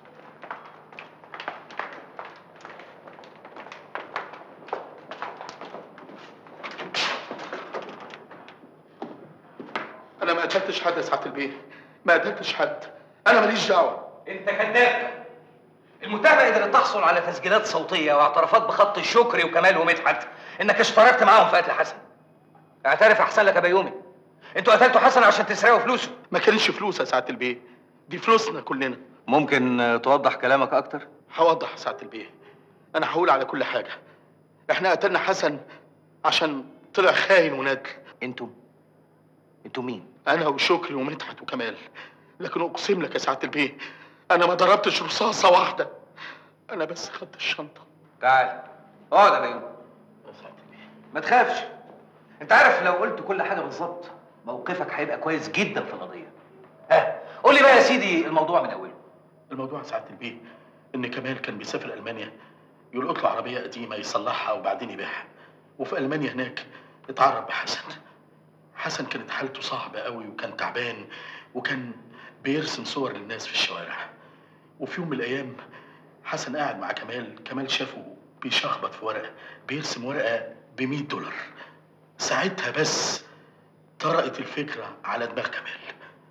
S15: انا ما قتلتش حد يا سعاده البيه ما قتلتش حد انا ماليش دعوه
S10: انت كذاب المتهمة قدرت تحصل على تسجيلات صوتية واعترافات بخط شكري وكمال ومدحت انك اشتركت معاهم في قتل حسن اعترف احسن لك يا بيومي انتوا قتلتوا حسن عشان تسرقوا فلوسه
S15: ما كانش فلوس يا سعاده البيه دي فلوسنا كلنا
S10: ممكن آه، توضح كلامك اكتر
S15: هوضح يا سعاده البيه انا هقول على كل حاجه احنا قتلنا حسن عشان طلع خاين وندل
S10: انتم انتوا مين
S15: انا وشكري ومدحت وكمال لكن اقسم لك يا سعاده البيه انا ما ضربتش رصاصه واحده انا بس خدت الشنطه
S10: تعال اقعد يا بيومي ما تخافش انت عارف لو قلت كل حاجة بالظبط موقفك هيبقى كويس جدا في القضية ها قول لي بقى يا سيدي الموضوع من اوله
S15: الموضوع يا سعاده البيه ان كمال كان بيسافر المانيا يلقط له عربيه قديمه يصلحها وبعدين يبيعها وفي المانيا هناك اتعرف بحسن حسن كانت حالته صعبه قوي وكان تعبان وكان بيرسم صور للناس في الشوارع وفي يوم من الايام حسن قاعد مع كمال كمال شافه بيشخبط في ورقه بيرسم ورقه ب 100 دولار ساعتها بس طرقت الفكره على دماغ كمال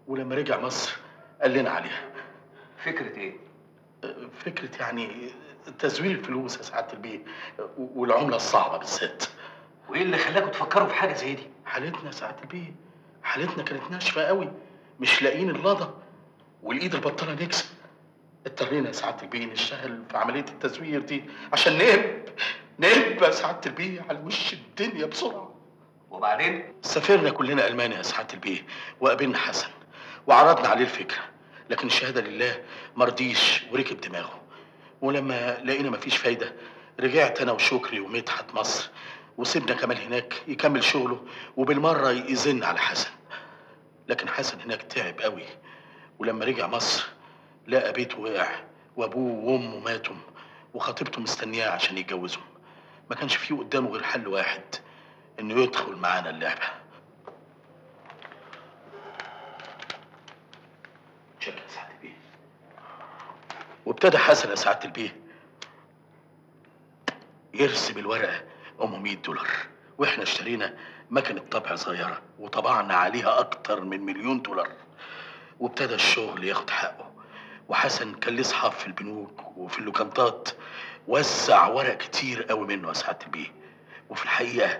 S15: ولما رجع مصر قال لنا عليها
S10: فكره ايه
S15: فكره يعني تزوير الفلوس يا سعاده البيه والعمله الصعبه بالذات
S10: وايه اللي خلاكم تفكروا في حاجه زي دي
S15: حالتنا يا سعاده البيه حالتنا كانت ناشفه قوي مش لاقيين اللضه والايد البطاله نكسب اضطرينا يا سعاده البيه نشتغل في عمليه التزوير دي عشان نهب نهب يا سعاده البيه على وش الدنيا بسرعه
S10: وبعدين
S15: سافرنا كلنا المانيا يا سعاده البيه وقابلنا حسن وعرضنا عليه الفكره لكن الشهاده لله مرضيش وركب دماغه ولما لقينا مفيش فايده رجعت انا وشكري ومدحت مصر وسيبنا كمال هناك يكمل شغله وبالمره يزن على حسن لكن حسن هناك تعب قوي ولما رجع مصر لقى بيته وقع وابوه وامه ماتوا وخطيبته مستنياه عشان يتجوزهم ما كانش فيه قدامه غير حل واحد انه يدخل معانا اللعبه شكرا يا سعاده البيه وابتدى حسن يا سعاده البيه يرسم الورقه ام 100 دولار واحنا اشترينا مكنه طبع صغيره وطبعنا عليها اكتر من مليون دولار وابتدى الشغل ياخد حقه وحسن كان ليه اصحاب في البنوك وفي اللوكانتات وزع ورق كتير قوي منه يا سعاده البيه وفي الحقيقه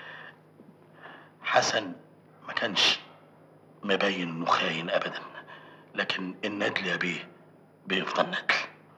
S15: حسن ما كانش مبين انه خاين ابدا لكن الندل يا بيه بيفضل ندل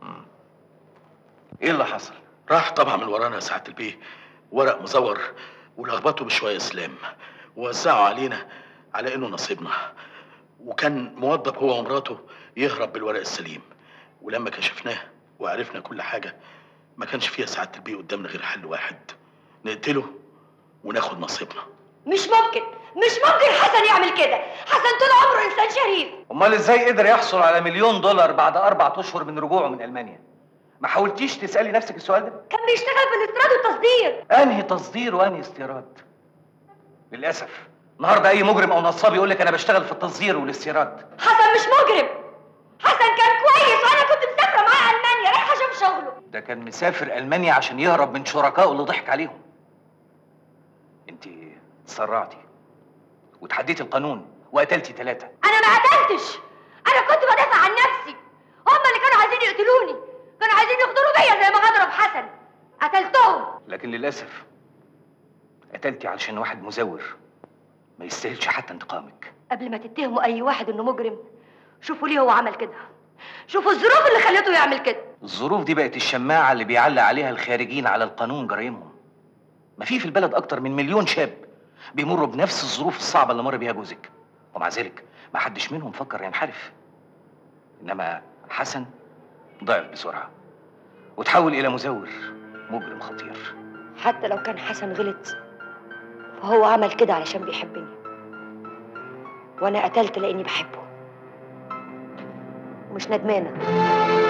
S10: ايه اللي حصل
S15: راح طبعا من ورانا يا سعاده البيه ورق مزور ولخبطه بشويه اسلام ووزعوا علينا على انه نصيبنا وكان موظف هو ومراته يهرب بالورق السليم ولما كشفناه وعرفنا كل حاجه ما كانش فيها سعاده البيه قدامنا غير حل واحد نقتله وناخد نصيبنا
S22: مش ممكن مش ممكن حسن يعمل كده حسن طول عمره انسان شريف
S10: امال ازاي قدر يحصل على مليون دولار بعد اربع اشهر من رجوعه من المانيا ما حاولتيش تسالي نفسك السؤال ده
S22: كان بيشتغل في الاستيراد والتصدير
S10: انهي تصدير وانهي استيراد للاسف النهارده اي مجرم او نصاب يقول لك انا بشتغل في التصدير والاستيراد
S22: حسن مش مجرم حسن كان كويس وانا كنت مسافره معاه المانيا رايحه اشوف شغله
S10: ده كان مسافر المانيا عشان يهرب من شركائه اللي ضحك عليهم انت تسرعتي وتحديتي القانون وقتلتي ثلاثه
S22: انا ما قتلتش انا كنت بدافع عن نفسي هم اللي كانوا عايزين يقتلوني كانوا عايزين يغدروا بيا زي ما غدروا بحسن قتلتهم
S10: لكن للاسف قتلتي علشان واحد مزور ما يستاهلش حتى انتقامك
S22: قبل ما تتهموا اي واحد انه مجرم شوفوا ليه هو عمل كده شوفوا الظروف اللي خلته يعمل كده
S10: الظروف دي بقت الشماعه اللي بيعلق عليها الخارجين على القانون جرايمهم ما في في البلد اكتر من مليون شاب بيمروا بنفس الظروف الصعبه اللي مر بيها جوزك ومع ذلك ما حدش منهم فكر ينحرف انما حسن ضعف بسرعه وتحول الى مزور مجرم خطير
S22: حتى لو كان حسن غلط فهو عمل كده علشان بيحبني وانا قتلت لاني بحبه مش ندمانه